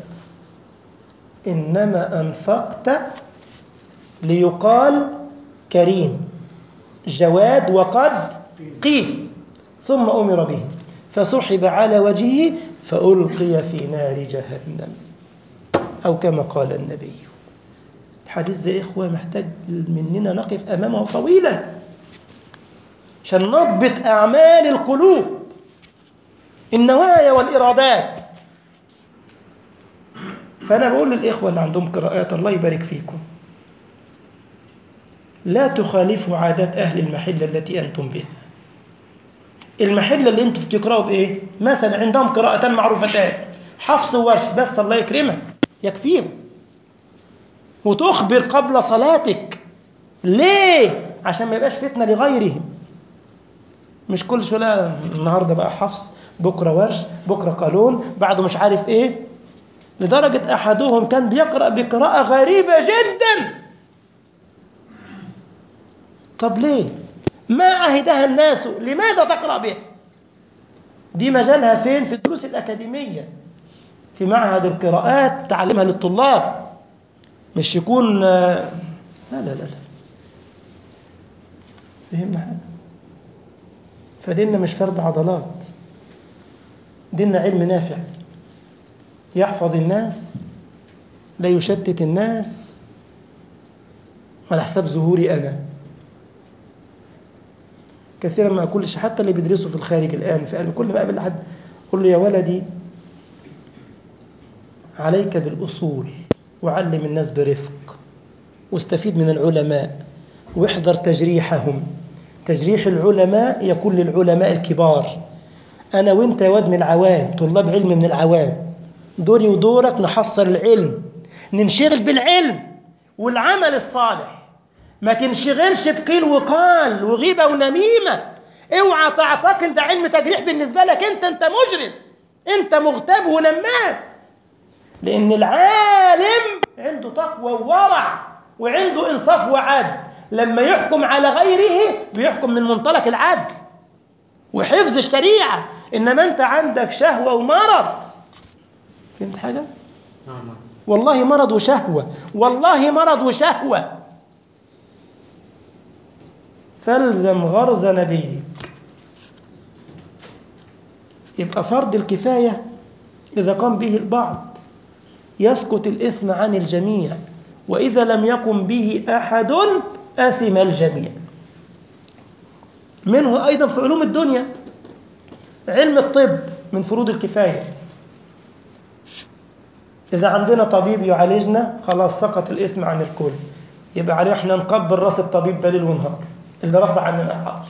إنما أنفقت ليقال كريم جواد وقد قيل ثم أمر به فسحب على وجهه فألقي في نار جهنم أو كما قال النبي الحديث ده إخوة محتاج مننا نقف أمامه طويلا عشان نضبط أعمال القلوب النوايا والإرادات فأنا بقول للإخوة اللي عندهم قراءات الله يبارك فيكم لا تخالفوا عادات أهل المحلة التي أنتم بها المحلة اللي أنتم بتقرأوا بإيه مثلا عندهم قراءتان معروفتان حفص وورش بس الله يكرمك يكفيهم وتخبر قبل صلاتك ليه عشان ما يبقاش فتنة لغيرهم مش كل شويه لا النهارده بقى حفص بكره ورش بكره قانون بعده مش عارف ايه لدرجه احدهم كان بيقرا بقراءه غريبه جدا طب ليه ما عهدها الناس لماذا تقرا بها دي مجالها فين في الدروس الاكاديميه في معهد القراءات تعلمها للطلاب مش يكون لا لا لا لا فهمنا حاجه فديننا مش فرد عضلات ديننا علم نافع يحفظ الناس لا يشتت الناس على حساب ظهوري أنا كثيرا ما أقولش حتى اللي بيدرسوا في الخارج الآن في كل ما أقابل حد أقول له يا ولدي عليك بالأصول وعلم الناس برفق واستفيد من العلماء واحذر تجريحهم تجريح العلماء يكون للعلماء الكبار أنا وإنت يا واد من العوام طلاب علم من العوام دوري ودورك نحصل العلم ننشغل بالعلم والعمل الصالح ما تنشغلش بقيل وقال وغيبة ونميمة اوعى تعتقد ده علم تجريح بالنسبة لك انت انت مجرم انت مغتاب ونمام لان العالم عنده تقوى وورع وعنده انصاف وعدل لما يحكم على غيره بيحكم من منطلق العدل وحفظ الشريعة إنما أنت عندك شهوة ومرض فهمت حاجة؟ نعم والله مرض وشهوة والله مرض وشهوة فالزم غرز نبيك يبقى فرض الكفاية إذا قام به البعض يسقط الإثم عن الجميع وإذا لم يقم به أحد أثم الجميع منه أيضا في علوم الدنيا علم الطب من فروض الكفاية إذا عندنا طبيب يعالجنا خلاص سقط الاسم عن الكل يبقى عليه احنا نقبل راس الطبيب ده ليل ونهار اللي رفع عننا الحرج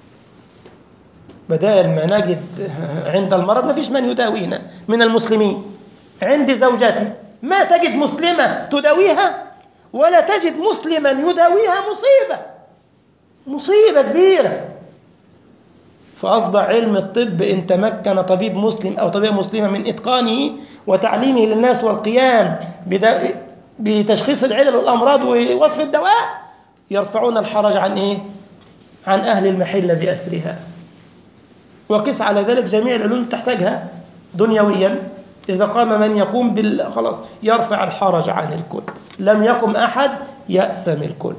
بدال ما نجد عند المرض ما فيش من يداوينا من المسلمين عند زوجتي ما تجد مسلمة تداويها ولا تجد مسلما يداويها مصيبة مصيبة كبيرة فأصبح علم الطب إن تمكن طبيب مسلم أو طبيبة مسلمة من إتقانه وتعليمه للناس والقيام بتشخيص العلل والأمراض ووصف الدواء يرفعون الحرج عن إيه؟ عن أهل المحلة بأسرها وقس على ذلك جميع العلوم تحتاجها دنيويا إذا قام من يقوم بال خلاص يرفع الحرج عن الكل لم يقم أحد يأثم الكل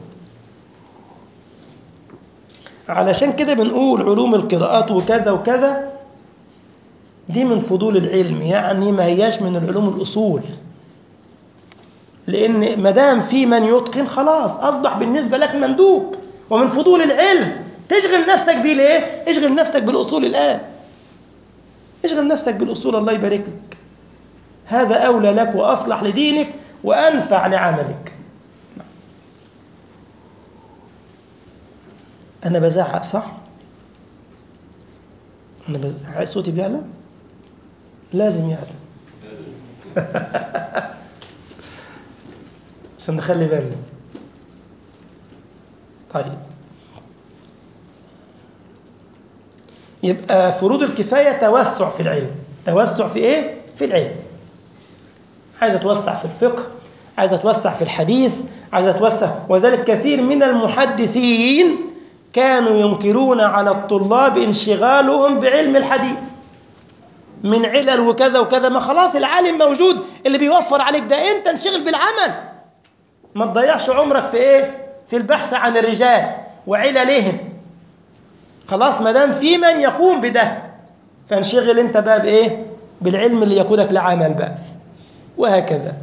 علشان كده بنقول علوم القراءات وكذا وكذا دي من فضول العلم يعني ما هياش من العلوم الأصول لأن ما دام في من يتقن خلاص أصبح بالنسبة لك مندوب ومن فضول العلم تشغل نفسك بيه ليه؟ اشغل نفسك بالأصول الآن اشغل نفسك بالأصول الله يبارك لك هذا أولى لك وأصلح لدينك وأنفع لعملك أنا بزعق صح؟ أنا بزعق صوتي بيعلى؟ لازم يعلى عشان نخلي بالنا طيب يبقى فروض الكفاية توسع في العلم توسع في إيه؟ في العلم عايزة توسع في الفقه عايزة توسع في الحديث عايزة توسع وذلك كثير من المحدثين كانوا ينكرون على الطلاب انشغالهم بعلم الحديث من علل وكذا وكذا ما خلاص العالم موجود اللي بيوفر عليك ده انت انشغل بالعمل ما تضيعش عمرك في ايه في البحث عن الرجال وعللهم خلاص ما دام في من يقوم بده فانشغل انت بقى بايه بالعلم اللي يقودك لعمل بقى وهكذا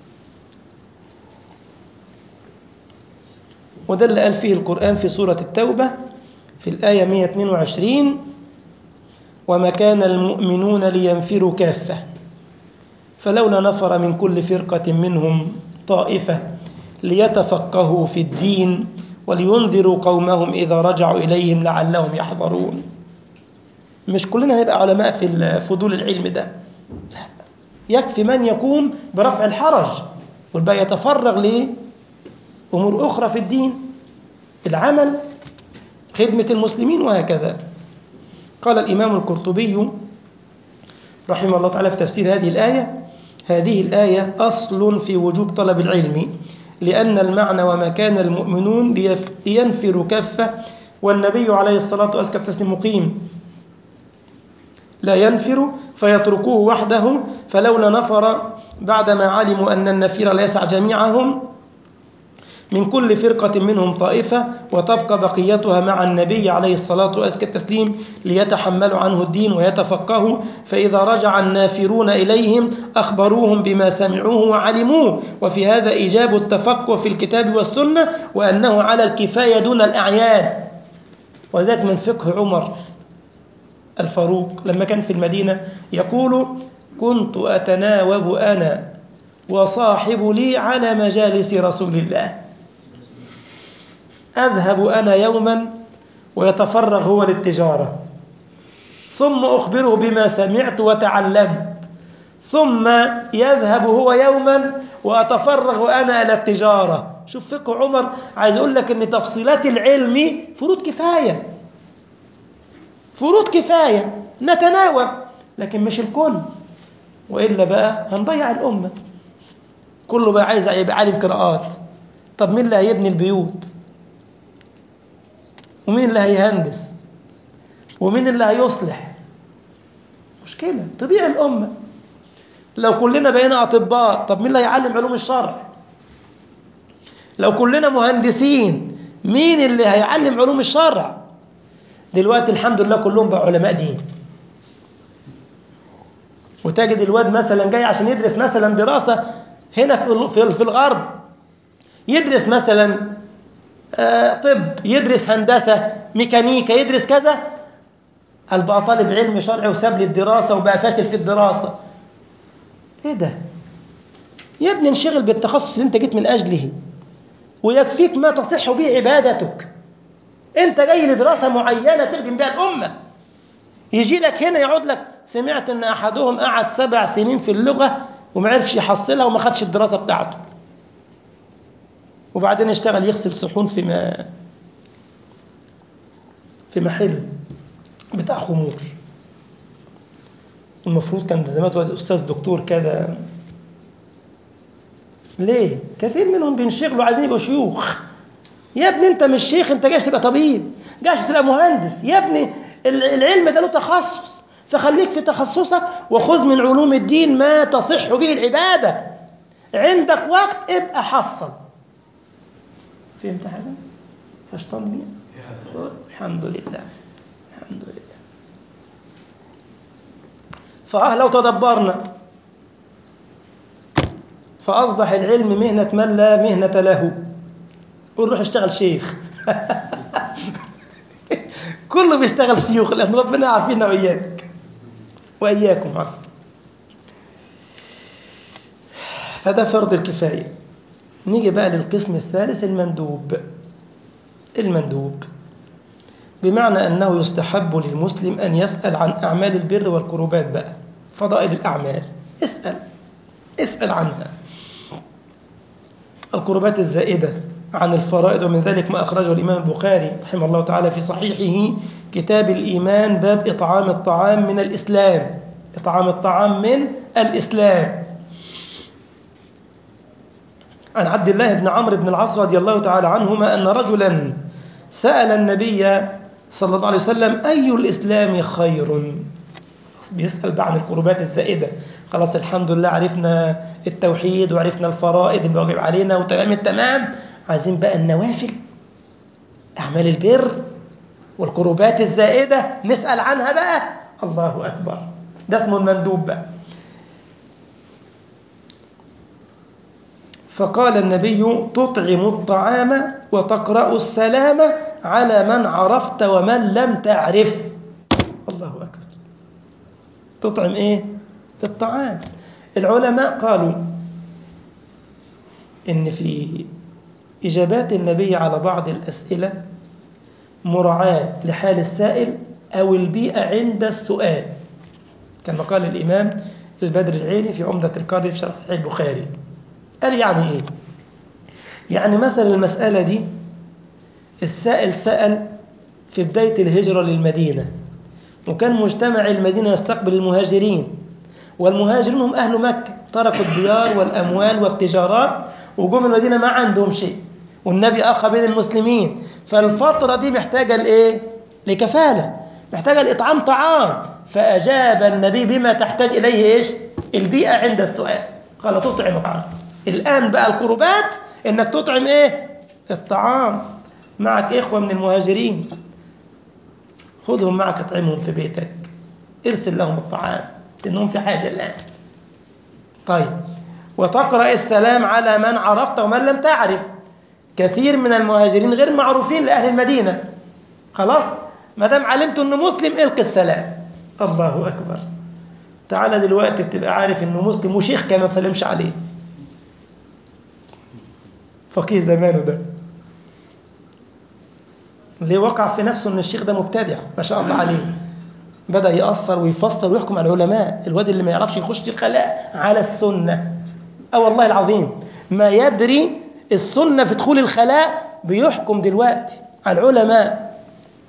وده اللي قال فيه القرآن في سورة التوبة في الآية 122 وما كان المؤمنون لينفروا كافة فلولا نفر من كل فرقة منهم طائفة ليتفقهوا في الدين ولينذروا قومهم إذا رجعوا إليهم لعلهم يحذرون مش كلنا هنبقى علماء في فضول العلم ده لا يكفي من يقوم برفع الحرج والباقي يتفرغ لأمور أخرى في الدين العمل خدمة المسلمين وهكذا قال الإمام القرطبي رحمه الله تعالى في تفسير هذه الآية هذه الآية أصل في وجوب طلب العلم لأن المعنى وما كان المؤمنون لينفروا كفة والنبي عليه الصلاة والسلام مقيم لا ينفر فيتركوه وحده فلولا نفر بعدما علموا أن النفير لا يسع جميعهم من كل فرقة منهم طائفة وتبقى بقيتها مع النبي عليه الصلاة والتسليم ليتحملوا عنه الدين ويتفقهوا فإذا رجع النافرون إليهم أخبروهم بما سمعوه وعلموه وفي هذا إيجاب التفقه في الكتاب والسنة وأنه على الكفاية دون الأعيان وذلك من فقه عمر الفاروق لما كان في المدينة يقول كنت أتناوب أنا وصاحب لي على مجالس رسول الله أذهب أنا يوما ويتفرغ هو للتجارة ثم أخبره بما سمعت وتعلمت ثم يذهب هو يوما وأتفرغ أنا إلى التجارة شوف فقه عمر عايز أقول لك أن تفصيلات العلم فروض كفاية فروض كفاية نتناوب لكن مش الكل وإلا بقى هنضيع الأمة كله بقى عايز يبقى عالم قراءات طب مين اللي هيبني البيوت ومين اللي هيهندس ومين اللي هيصلح مشكلة تضيع الأمة لو كلنا بقينا أطباء طب مين اللي هيعلم علوم الشرع لو كلنا مهندسين مين اللي هيعلم علوم الشرع دلوقتي الحمد لله كلهم بقى علماء دين وتجد الواد مثلا جاي عشان يدرس مثلا دراسة هنا في في في الغرب يدرس مثلا آه، طب يدرس هندسة ميكانيكا يدرس كذا قال بقى طالب علم شرعي وساب لي الدراسة وبقى فاشل في الدراسة ايه ده يا ابني انشغل بالتخصص اللي انت جيت من اجله ويكفيك ما تصح به عبادتك انت جاي لدراسة معينة تخدم بها الأمة يجي لك هنا يقعد لك سمعت ان احدهم قعد سبع سنين في اللغة وما عرفش يحصلها وما خدش الدراسة بتاعته وبعدين اشتغل يغسل صحون في ما في محل بتاع خمور المفروض كان زمان دلوقتي استاذ دكتور كده ليه كثير منهم بينشغلوا عايزين يبقوا شيوخ يا ابني انت مش شيخ انت جاي تبقى طبيب جاي تبقى مهندس يا ابني العلم ده له تخصص فخليك في تخصصك وخذ من علوم الدين ما تصح به العبادة عندك وقت ابقى حصل فهمت حاجة؟ فشطان بيه؟ الحمد لله الحمد لله فاه لو تدبرنا فأصبح العلم مهنة من لا مهنة له قول روح اشتغل شيخ كله بيشتغل شيوخ لأن ربنا عافينا وإياك وإياكم عفوا فده فرض الكفاية نيجي بقى للقسم الثالث المندوب المندوب بمعنى أنه يستحب للمسلم أن يسأل عن أعمال البر والقربات بقى فضائل الأعمال اسأل اسأل عنها القربات الزائدة عن الفرائض ومن ذلك ما أخرجه الإمام البخاري رحمه الله تعالى في صحيحه كتاب الإيمان باب إطعام الطعام من الإسلام إطعام الطعام من الإسلام عن عبد الله بن عمرو بن العاص رضي الله تعالى عنهما أن رجلا سأل النبي صلى الله عليه وسلم أي الإسلام خير بيسأل بقى عن القربات الزائدة خلاص الحمد لله عرفنا التوحيد وعرفنا الفرائض اللي واجب علينا وتمام التمام عايزين بقى النوافل أعمال البر والقربات الزائدة نسأل عنها بقى الله أكبر ده اسمه المندوب بقى فقال النبي تطعم الطعام وتقرأ السلام على من عرفت ومن لم تعرف الله أكبر تطعم إيه؟ الطعام العلماء قالوا إن في إجابات النبي على بعض الأسئلة مراعاة لحال السائل أو البيئة عند السؤال كما قال الإمام البدر العيني في عمدة القاري في شرح صحيح البخاري قال يعني إيه؟ يعني مثلا المسألة دي السائل سأل في بداية الهجرة للمدينة وكان مجتمع المدينة يستقبل المهاجرين والمهاجرون هم أهل مكة تركوا الديار والأموال والتجارات وجم المدينة ما عندهم شيء والنبي أخى بين المسلمين فالفترة دي محتاجة لإيه؟ لكفالة محتاجة لإطعام طعام فأجاب النبي بما تحتاج إليه إيش؟ البيئة عند السؤال قال تطعم طعام الآن بقى القربات إنك تطعم إيه؟ الطعام معك إخوة من المهاجرين خذهم معك اطعمهم في بيتك ارسل لهم الطعام لأنهم في حاجة الآن طيب وتقرأ السلام على من عرفت ومن لم تعرف كثير من المهاجرين غير معروفين لأهل المدينة خلاص ما دام علمت أنه مسلم القي السلام الله أكبر تعالى دلوقتي بتبقى عارف أنه مسلم وشيخ كان ما بسلمش عليه فقيه زمانه ده ليه وقع في نفسه أن الشيخ ده مبتدع ما شاء الله عليه بدأ يأثر ويفسر ويحكم على العلماء الواد اللي ما يعرفش يخش الخلاء على السنة أو والله العظيم ما يدري السنة في دخول الخلاء بيحكم دلوقتي على العلماء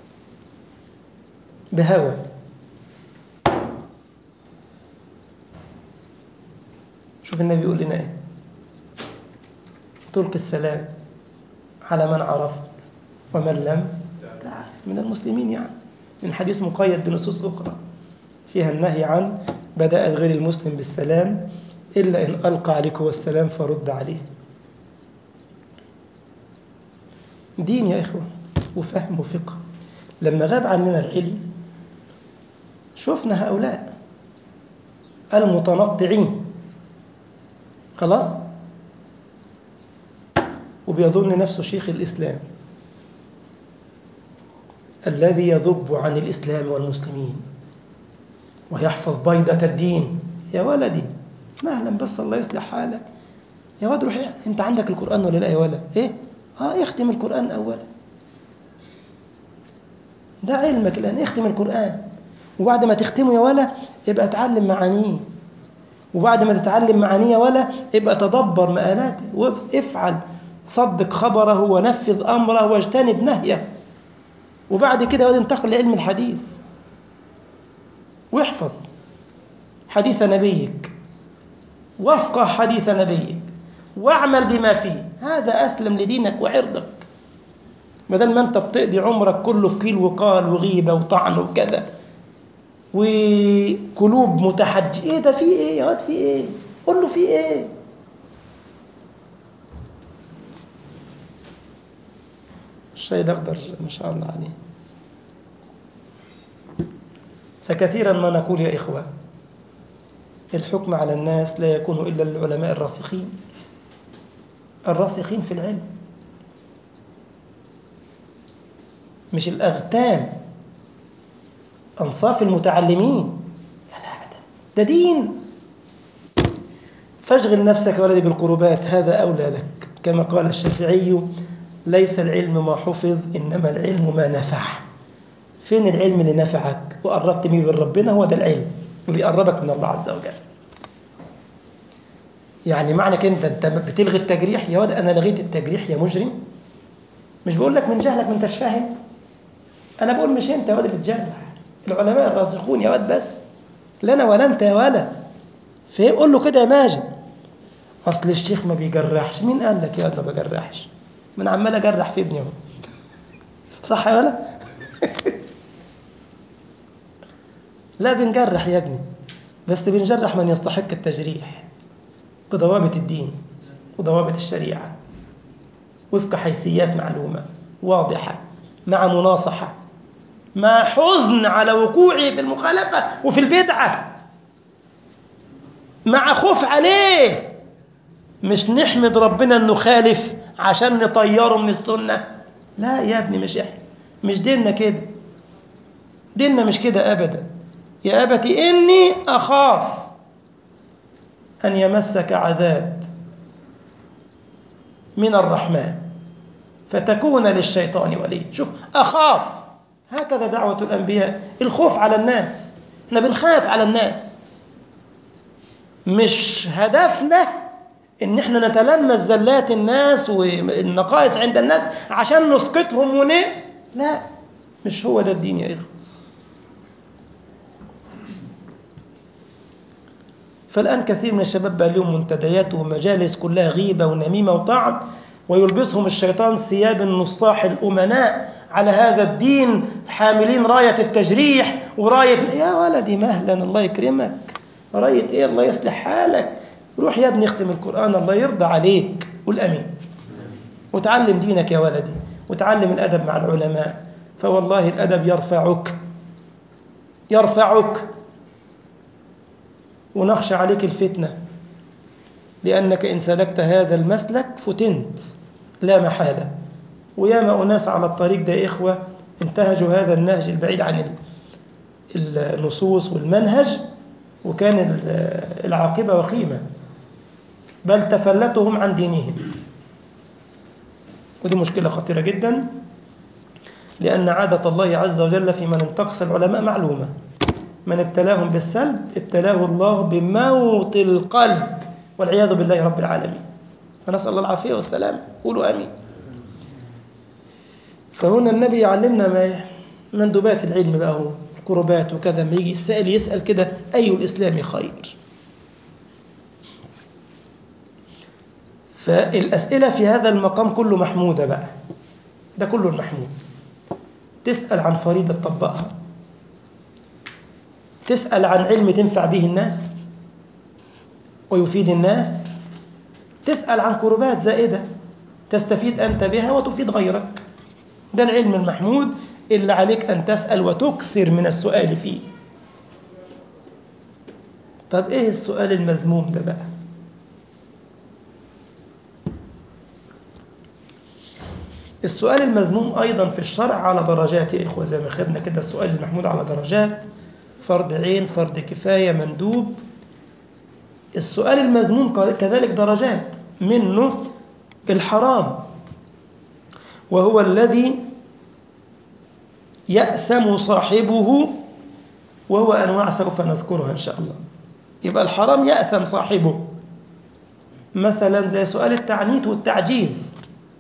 بهوى شوف النبي يقول لنا ايه تلقي السلام على من عرفت ومن لم تعرف من المسلمين يعني من حديث مقيد بنصوص أخرى فيها النهي عن بدأ غير المسلم بالسلام إلا إن ألقى عليك والسلام فرد عليه دين يا إخوة وفهم وفقه لما غاب عننا العلم شفنا هؤلاء المتنطعين خلاص وبيظن نفسه شيخ الإسلام الذي يذب عن الإسلام والمسلمين ويحفظ بيضة الدين يا ولدي مهلا بس الله يصلح حالك يا واد روح انت عندك القرآن ولا لا يا ولد ايه اه اختم القرآن اولا ده علمك الآن اختم القرآن وبعد ما تختمه يا ولا ابقى اتعلم معانيه وبعد ما تتعلم معانيه يا ولا ابقى تدبر مآلاته وافعل صدق خبره ونفذ أمره واجتنب نهيه وبعد كده يا واد انتقل لعلم الحديث واحفظ حديث نبيك وافقه حديث نبيك واعمل بما فيه هذا أسلم لدينك وعرضك بدل ما انت بتقضي عمرك كله في قيل وقال وغيبة وطعن وكذا وقلوب متحج ايه ده في ايه يا واد في ايه قول له في ايه الشاي الاخضر ما شاء الله عليه فكثيرا ما نقول يا إخوة الحكم على الناس لا يكون إلا للعلماء الراسخين الراسخين في العلم مش الأغتام أنصاف المتعلمين لا لا أبدا ده دين فاشغل نفسك يا ولدي بالقربات هذا أولى لك كما قال الشافعي ليس العلم ما حفظ إنما العلم ما نفع فين العلم اللي نفعك وقربت بيه من ربنا هو ده العلم اللي يقربك من الله عز وجل يعني معنى كده انت بتلغي التجريح يا واد انا لغيت التجريح يا مجرم مش بقول لك من جهلك ما انتش فاهم انا بقول مش انت يا واد اللي بتجرح العلماء الراسخون يا واد بس لا انا ولا انت يا ولا فاهم قول له كده يا ماجد اصل الشيخ ما بيجرحش مين قال لك يا واد ما بجرحش من عمال اجرح في ابني اهو صح يا ولا لا بنجرح يا ابني بس بنجرح من يستحق التجريح بضوابط الدين وضوابط الشريعة وفق حيثيات معلومة واضحة مع مناصحة مع حزن على وقوعه في المخالفة وفي البدعة مع خوف عليه مش نحمد ربنا انه خالف عشان نطيره من السنة لا يا ابني مش احنا مش ديننا كده ديننا مش كده ابدا يا ابت اني اخاف ان يمسك عذاب من الرحمن فتكون للشيطان ولي شوف اخاف هكذا دعوه الانبياء الخوف على الناس احنا بنخاف على الناس مش هدفنا ان احنا نتلمس زلات الناس والنقائص عند الناس عشان نسقطهم ون لا مش هو ده الدين يا اخوه فالآن كثير من الشباب بقى لهم منتديات ومجالس كلها غيبة ونميمة وطعن ويلبسهم الشيطان ثياب النصاح الأمناء على هذا الدين حاملين راية التجريح وراية يا ولدي مهلا الله يكرمك راية إيه الله يصلح حالك روح يا ابني اختم القرآن الله يرضى عليك قول أمين وتعلم دينك يا ولدي وتعلم الأدب مع العلماء فوالله الأدب يرفعك يرفعك ونخشى عليك الفتنة لأنك إن سلكت هذا المسلك فتنت لا محالة وياما أناس على الطريق ده إخوة انتهجوا هذا النهج البعيد عن النصوص والمنهج وكان العاقبة وخيمة بل تفلتهم عن دينهم ودي مشكلة خطيرة جدا لأن عادة الله عز وجل في من انتقص العلماء معلومة من ابتلاهم بالسلب ابتلاه الله بموت القلب والعياذ بالله رب العالمين فنسأل الله العافية والسلام قولوا أمين فهنا النبي يعلمنا ما مندوبات العلم بقى هو الكربات وكذا ما يجي السائل يسأل كده أي الإسلام خير فالأسئلة في هذا المقام كله محمودة بقى ده كله المحمود تسأل عن فريضة تطبقها تسأل عن علم تنفع به الناس ويفيد الناس تسأل عن كربات زائدة تستفيد أنت بها وتفيد غيرك ده العلم المحمود اللي عليك أن تسأل وتكثر من السؤال فيه طب إيه السؤال المذموم ده بقى السؤال المذموم أيضا في الشرع على درجات يا إخوة زي ما خدنا كده السؤال المحمود على درجات فرض عين فرض كفاية مندوب السؤال المذموم كذلك درجات منه الحرام وهو الذي يأثم صاحبه وهو أنواع سوف نذكرها إن شاء الله يبقى الحرام يأثم صاحبه مثلا زي سؤال التعنيت والتعجيز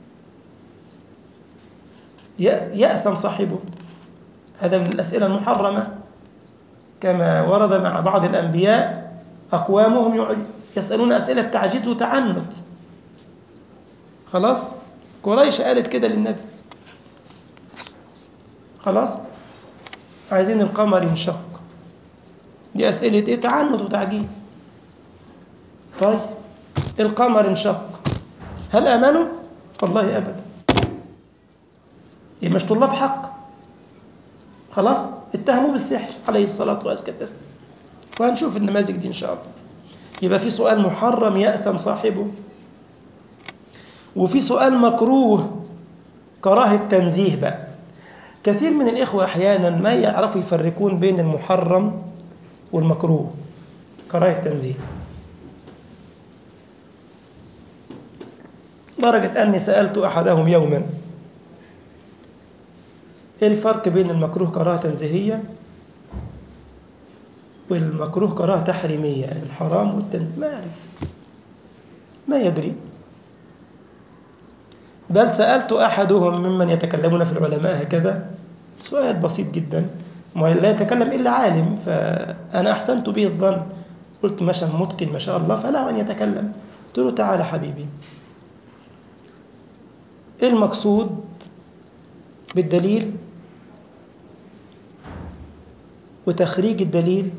يأثم صاحبه هذا من الأسئلة المحرمة كما ورد مع بعض الأنبياء أقوامهم يسألون أسئلة تعجيز وتعنت خلاص قريش قالت كده للنبي خلاص عايزين القمر ينشق دي أسئلة إيه تعنت وتعجيز طيب القمر انشق هل آمنوا؟ والله أبدا إيه مش طلاب حق خلاص اتهموا بالسحر عليه الصلاة والسلام وهنشوف النماذج دي إن شاء الله يبقى في سؤال محرم يأثم صاحبه وفي سؤال مكروه كراهة تنزيه بقى كثير من الإخوة أحيانا ما يعرفوا يفرقون بين المحرم والمكروه كراهة تنزيه درجة أني سألت أحدهم يوما إيه الفرق بين المكروه كراهة تنزيهية والمكروه كراهة تحريمية الحرام والتنزيه ما يعرف ما يدري بل سألت أحدهم ممن يتكلمون في العلماء هكذا سؤال بسيط جدا لا يتكلم إلا عالم فأنا أحسنت به الظن قلت ما شاء متقن ما شاء الله فله أن يتكلم قلت له تعالى حبيبي إيه المقصود بالدليل وتخريج الدليل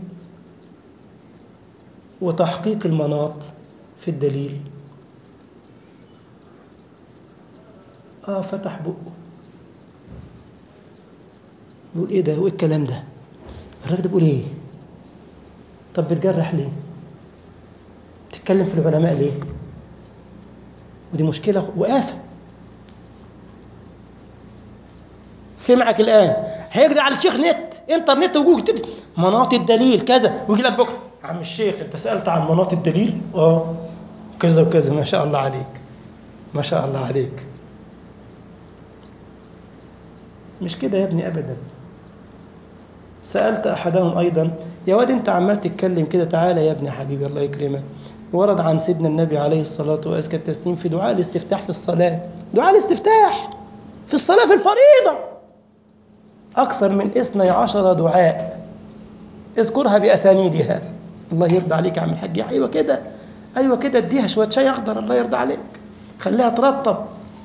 وتحقيق المناط في الدليل آه فتح بقه بيقول ايه ده وايه الكلام ده الراجل ده بيقول ايه طب بتجرح ليه بتتكلم في العلماء ليه ودي مشكلة وآفة سمعك الآن هيجري على الشيخ نت انترنت وجوجل مناط الدليل كذا ويجي لك بكره عم الشيخ انت سألت عن مناط الدليل اه كذا وكذا ما شاء الله عليك ما شاء الله عليك مش كده يا ابني ابدا سألت أحدهم أيضا يا واد أنت عمال تتكلم كده تعالى يا ابني حبيبي الله يكرمك ورد عن سيدنا النبي عليه الصلاة وأزكى التسليم في دعاء الاستفتاح في الصلاة دعاء الاستفتاح في الصلاة في الفريضة أكثر من اثني عشر دعاء اذكرها بأسانيدها الله يرضى عليك يا عم الحاج يا أيوة كده أيوة كده اديها شوية شاي أخضر الله يرضى عليك خليها ترطب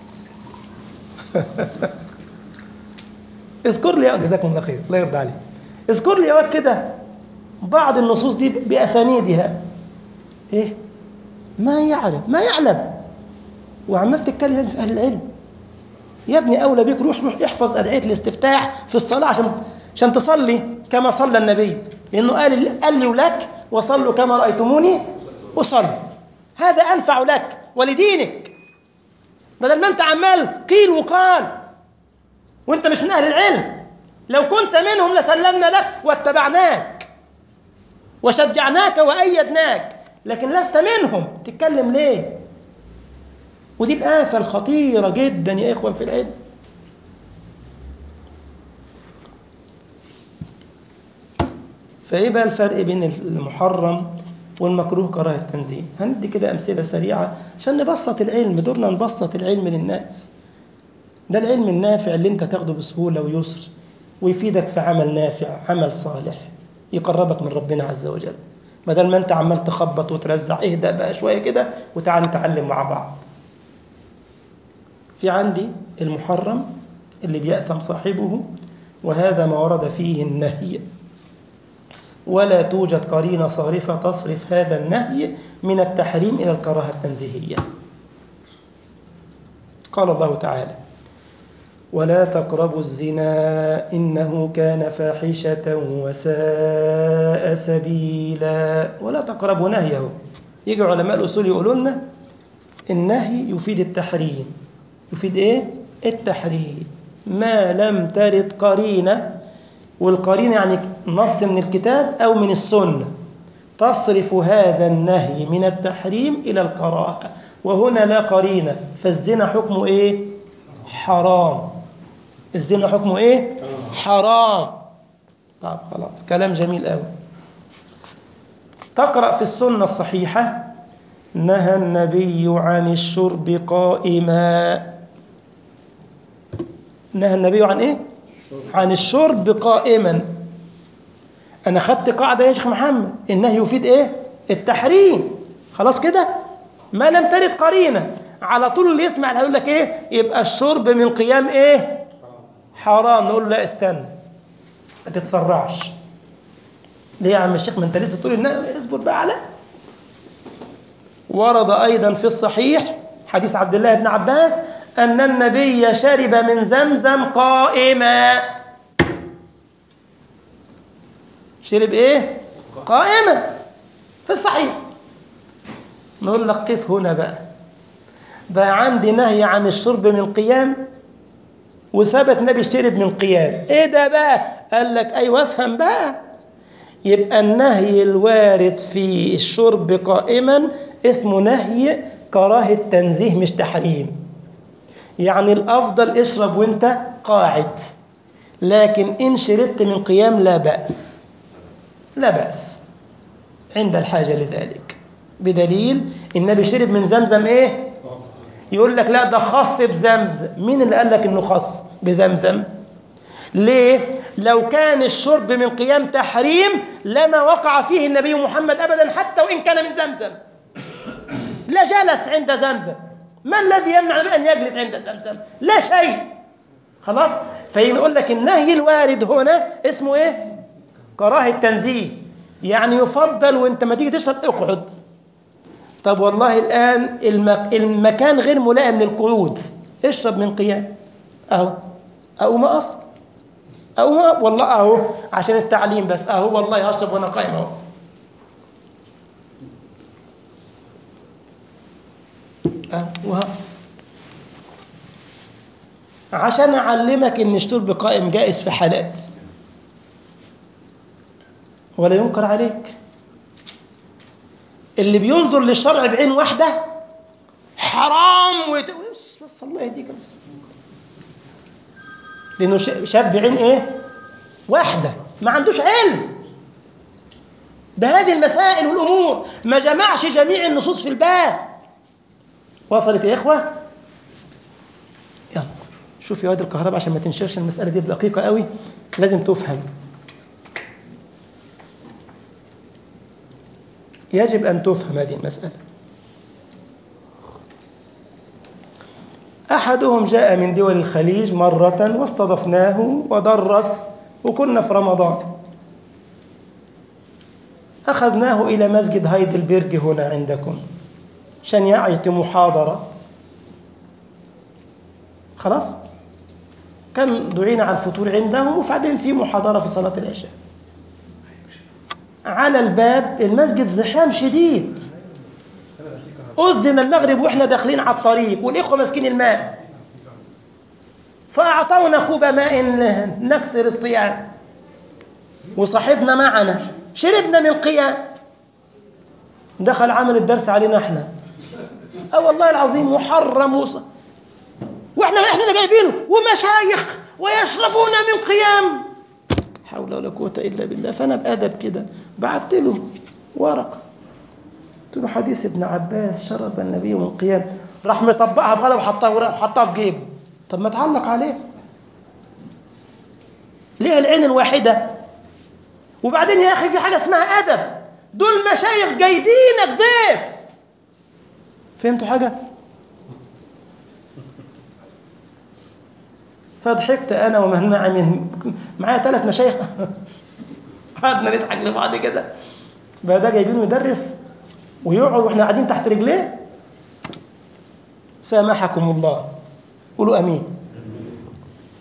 اذكر لي جزاكم الله خير الله يرضى عليك اذكر لي يا واد كده بعض النصوص دي بأسانيدها ايه ما يعلم ما يعلم وعمال تتكلم في أهل العلم يا ابني أولى بيك روح روح احفظ أدعية الاستفتاح في الصلاة عشان عشان تصلي كما صلى النبي لأنه قال قال لي ولك وصلوا كما رأيتموني أصلي هذا أنفع لك ولدينك بدل ما أنت عمال قيل وقال وأنت مش من أهل العلم لو كنت منهم لسلمنا لك واتبعناك وشجعناك وأيدناك لكن لست منهم تتكلم ليه ودي الآفة الخطيرة جدا يا إخوة في العلم فإيه بقى الفرق بين المحرم والمكروه كراهة التنزيه هندي كده أمثلة سريعة عشان نبسط العلم دورنا نبسط العلم للناس ده العلم النافع اللي انت تاخده بسهولة ويسر ويفيدك في عمل نافع عمل صالح يقربك من ربنا عز وجل بدل ما انت عمال تخبط وترزع اهدأ بقى شوية كده وتعال نتعلم مع بعض في عندي المحرم اللي بيأثم صاحبه وهذا ما ورد فيه النهي ولا توجد قرينة صارفة تصرف هذا النهي من التحريم إلى الكراهة التنزيهية قال الله تعالى ولا تقربوا الزنا إنه كان فاحشة وساء سبيلا ولا تقربوا نهيه يجي علماء الأصول يقولوا لنا النهي يفيد التحريم يفيد إيه؟ التحريم ما لم ترد قرينة والقرينة يعني نص من الكتاب أو من السنة تصرف هذا النهي من التحريم إلى الكراهة وهنا لا قرينة فالزنا حكمه إيه؟ حرام الزنا حكمه إيه؟ حرام طب خلاص كلام جميل قوي تقرأ في السنة الصحيحة نهى النبي عن الشرب قائما نهى النبي عن ايه عن الشرب قائما انا خدت قاعده يا شيخ محمد النهي يفيد ايه التحريم خلاص كده ما لم ترد قرينه على طول اللي يسمع هيقول لك ايه يبقى الشرب من قيام ايه حرام نقول له لا استنى ما تتسرعش ليه يا عم الشيخ ما انت لسه تقول النهي اصبر بقى على ورد ايضا في الصحيح حديث عبد الله بن عباس أن النبي شرب من زمزم قائما شرب إيه؟ قائما في الصحيح نقول لك قف هنا بقى بقى عندي نهي عن الشرب من قيام وثبت نبي شرب من قيام ايه ده بقى قال لك ايوه افهم بقى يبقى النهي الوارد في الشرب قائما اسمه نهي كراهة تنزيه مش تحريم يعني الأفضل اشرب وانت قاعد لكن إن شربت من قيام لا بأس لا بأس عند الحاجة لذلك بدليل النبي شرب من زمزم ايه يقول لك لا ده خاص بزمزم مين اللي قال لك انه خاص بزمزم ليه لو كان الشرب من قيام تحريم لما وقع فيه النبي محمد ابدا حتى وان كان من زمزم لا جلس عند زمزم ما الذي يمنع ان يجلس عند زمزم لا شيء خلاص فيقول لك النهي الوارد هنا اسمه ايه كراهه تنزيه يعني يفضل وانت ما تيجي تشرب اقعد طب والله الآن المك... المكان غير ملائم للقعود اشرب من قيام أهو أو ما أقف أو ما أقف. والله أهو عشان التعليم بس أهو والله هشرب وأنا قائم أهو أهو وها عشان أعلمك إن الشرب قائم جائز في حالات ولا ينكر عليك اللي بينظر للشرع بعين واحدة حرام ويت... بس الله يهديك بس لأنه شاب بعين إيه؟ واحدة ما عندوش علم بهذه المسائل والأمور ما جمعش جميع النصوص في الباب وصلت يا إخوة؟ يلا شوف يا واد الكهرباء عشان ما تنشرش المسألة دي دقيقة قوي لازم تفهم يجب أن تفهم هذه المسألة أحدهم جاء من دول الخليج مرة واستضفناه ودرس وكنا في رمضان أخذناه إلى مسجد هايدلبرج هنا عندكم عشان يعيط محاضرة خلاص كان دعينا على الفطور عنده وبعدين في محاضرة في صلاة العشاء على الباب المسجد زحام شديد أذن المغرب وإحنا داخلين على الطريق والإخوة ماسكين الماء فأعطونا كوب ماء نكسر الصيام وصاحبنا معنا شربنا من قيام دخل عمل الدرس علينا احنا اه والله العظيم محرم وص... واحنا احنا اللي جايبينه ومشايخ ويشربون من قيام حول ولا قوة إلا بالله فأنا بأدب كده بعت له ورقة قلت له حديث ابن عباس شرب النبي من قيام راح مطبقها بغلب وحطها وحطها في جيبه طب ما تعلق عليه ليه العين الواحدة وبعدين يا أخي في حاجة اسمها أدب دول مشايخ جايبينك ضيف فهمتوا حاجة؟ فضحكت انا ومن معي من معايا ثلاث مشايخ قعدنا نضحك لبعض كده بقى ده جايبينه يدرس ويقعد واحنا قاعدين تحت رجليه سامحكم الله قولوا امين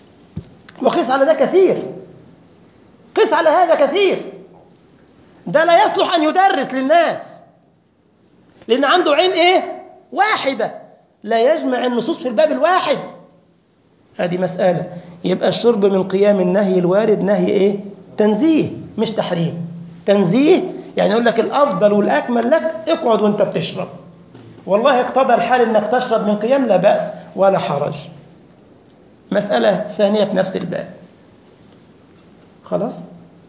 وقس على ده كثير قس على هذا كثير ده لا يصلح أن يدرس للناس لأن عنده عين إيه واحدة لا يجمع النصوص في الباب الواحد هذه مسألة يبقى الشرب من قيام النهي الوارد نهي إيه تنزيه مش تحريم تنزيه يعني يقول لك الأفضل والأكمل لك اقعد وانت بتشرب والله اقتضى الحال انك تشرب من قيام لا بأس ولا حرج مسألة ثانية في نفس الباب خلاص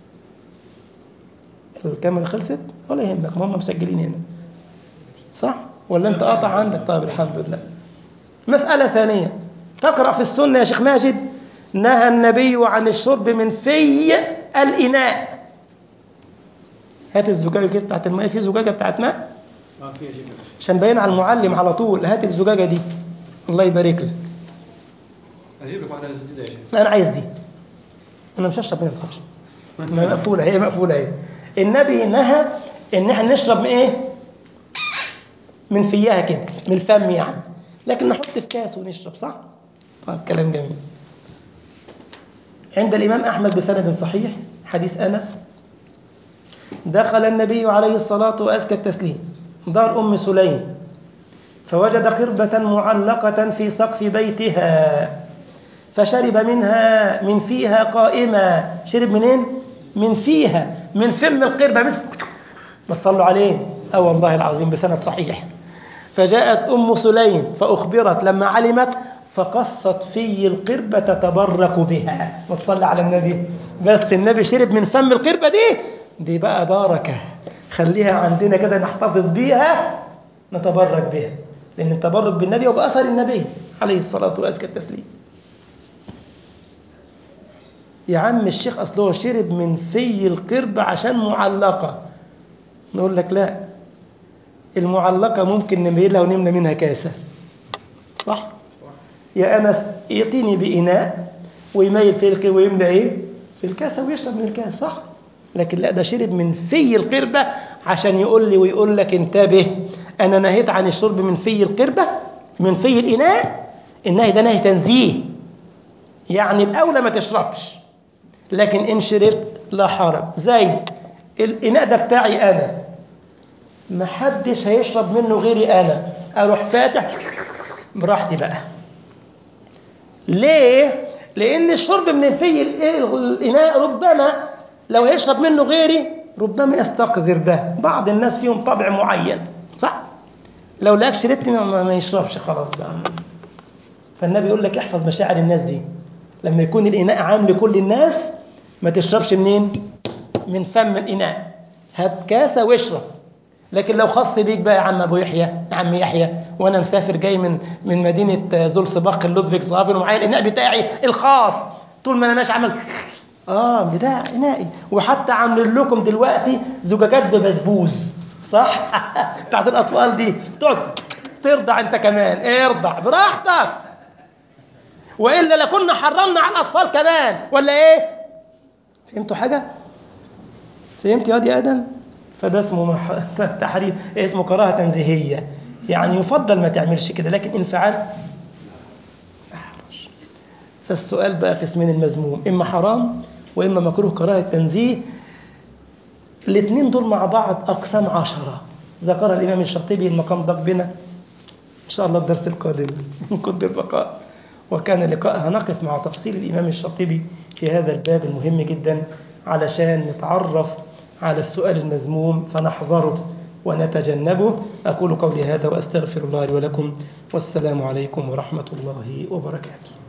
الكاميرا خلصت ولا يهمك ما هم مسجلين هنا صح ولا انت قاطع عندك طيب الحمد لله مسألة ثانية تقرأ في السنة يا شيخ ماجد نهى النبي عن الشرب من في الإناء هات الزجاجة كده بتاعت الماء في زجاجة بتاعت ماء اه في اجيب لك عشان باين على المعلم على طول هات الزجاجة دي الله يبارك لك اجيب لك واحده جديده يا شيخ لا انا عايز دي انا مش هشرب منها الخمسة ما مقفولة هي مقفولة اهي النبي نهى ان احنا نشرب من ايه من فيها كده من الفم يعني لكن نحط في كاس ونشرب صح طيب كلام جميل عند الامام احمد بسند صحيح حديث انس دخل النبي عليه الصلاة وأزكى التسليم دار أم سليم فوجد قربة معلقة في سقف بيتها فشرب منها من فيها قائمة شرب منين؟ من فيها من فم القربة بس ما تصلوا عليه أو والله العظيم بسند صحيح فجاءت أم سليم فأخبرت لما علمت فقصت في القربة تتبرك بها ما تصلي على النبي بس النبي شرب من فم القربة دي دي بقى بركة خليها عندنا كده نحتفظ بيها نتبرك بها لأن التبرك بالنبي وبأثر النبي عليه الصلاة وأزكى التسليم يا عم الشيخ أصله شرب من في القربة عشان معلقة نقول لك لا المعلقة ممكن نميلها ونملى منها كاسة صح؟ يا أنس يعطيني بإناء ويميل في القربة ويملى إيه؟ في الكاسة ويشرب من الكاسة صح؟ لكن لا ده شرب من في القربة عشان يقول لي ويقول لك انتبه أنا نهيت عن الشرب من في القربة من في الإناء النهي ده نهي تنزيه يعني الأولى ما تشربش لكن إن شربت لا حرج زي الإناء ده بتاعي أنا ما حدش هيشرب منه غيري أنا أروح فاتح براحتي بقى ليه؟ لأن الشرب من في الإناء ربما لو يشرب منه غيري ربما يستقذر ده بعض الناس فيهم طبع معين صح لو لقاك شربت ما, ما يشربش خلاص بقى فالنبي يقول لك احفظ مشاعر الناس دي لما يكون الإناء عام لكل الناس ما تشربش منين من فم الإناء هات كاسة واشرب لكن لو خص بيك بقى يا عم أبو يحيى يا عم يحيى وأنا مسافر جاي من من مدينة زولسباق لودفيك صافن ومعايا الإناء بتاعي الخاص طول ما أنا ماشي عمل اه بتاع إنائي وحتى عاملين لكم دلوقتي زجاجات ببسبوس صح بتاعت الأطفال دي تقعد ترضع أنت كمان ارضع براحتك وإلا لكنا حرمنا على الأطفال كمان ولا إيه فهمتوا حاجة فهمت يا دي آدم فده اسمه مح... تحريم اسمه كراهة تنزيهية يعني يفضل ما تعملش كده لكن إن فعلت أحرج فالسؤال بقى قسمين المذموم إما حرام وإما مكروه كراهة تنزيه الاثنين دول مع بعض أقسام عشرة ذكرها الإمام الشاطبي المقام ضاق بنا إن شاء الله الدرس القادم من قدر البقاء وكان لقاء هنقف مع تفصيل الإمام الشاطبي في هذا الباب المهم جدا علشان نتعرف على السؤال المذموم فنحذره ونتجنبه أقول قولي هذا وأستغفر الله لي ولكم والسلام عليكم ورحمة الله وبركاته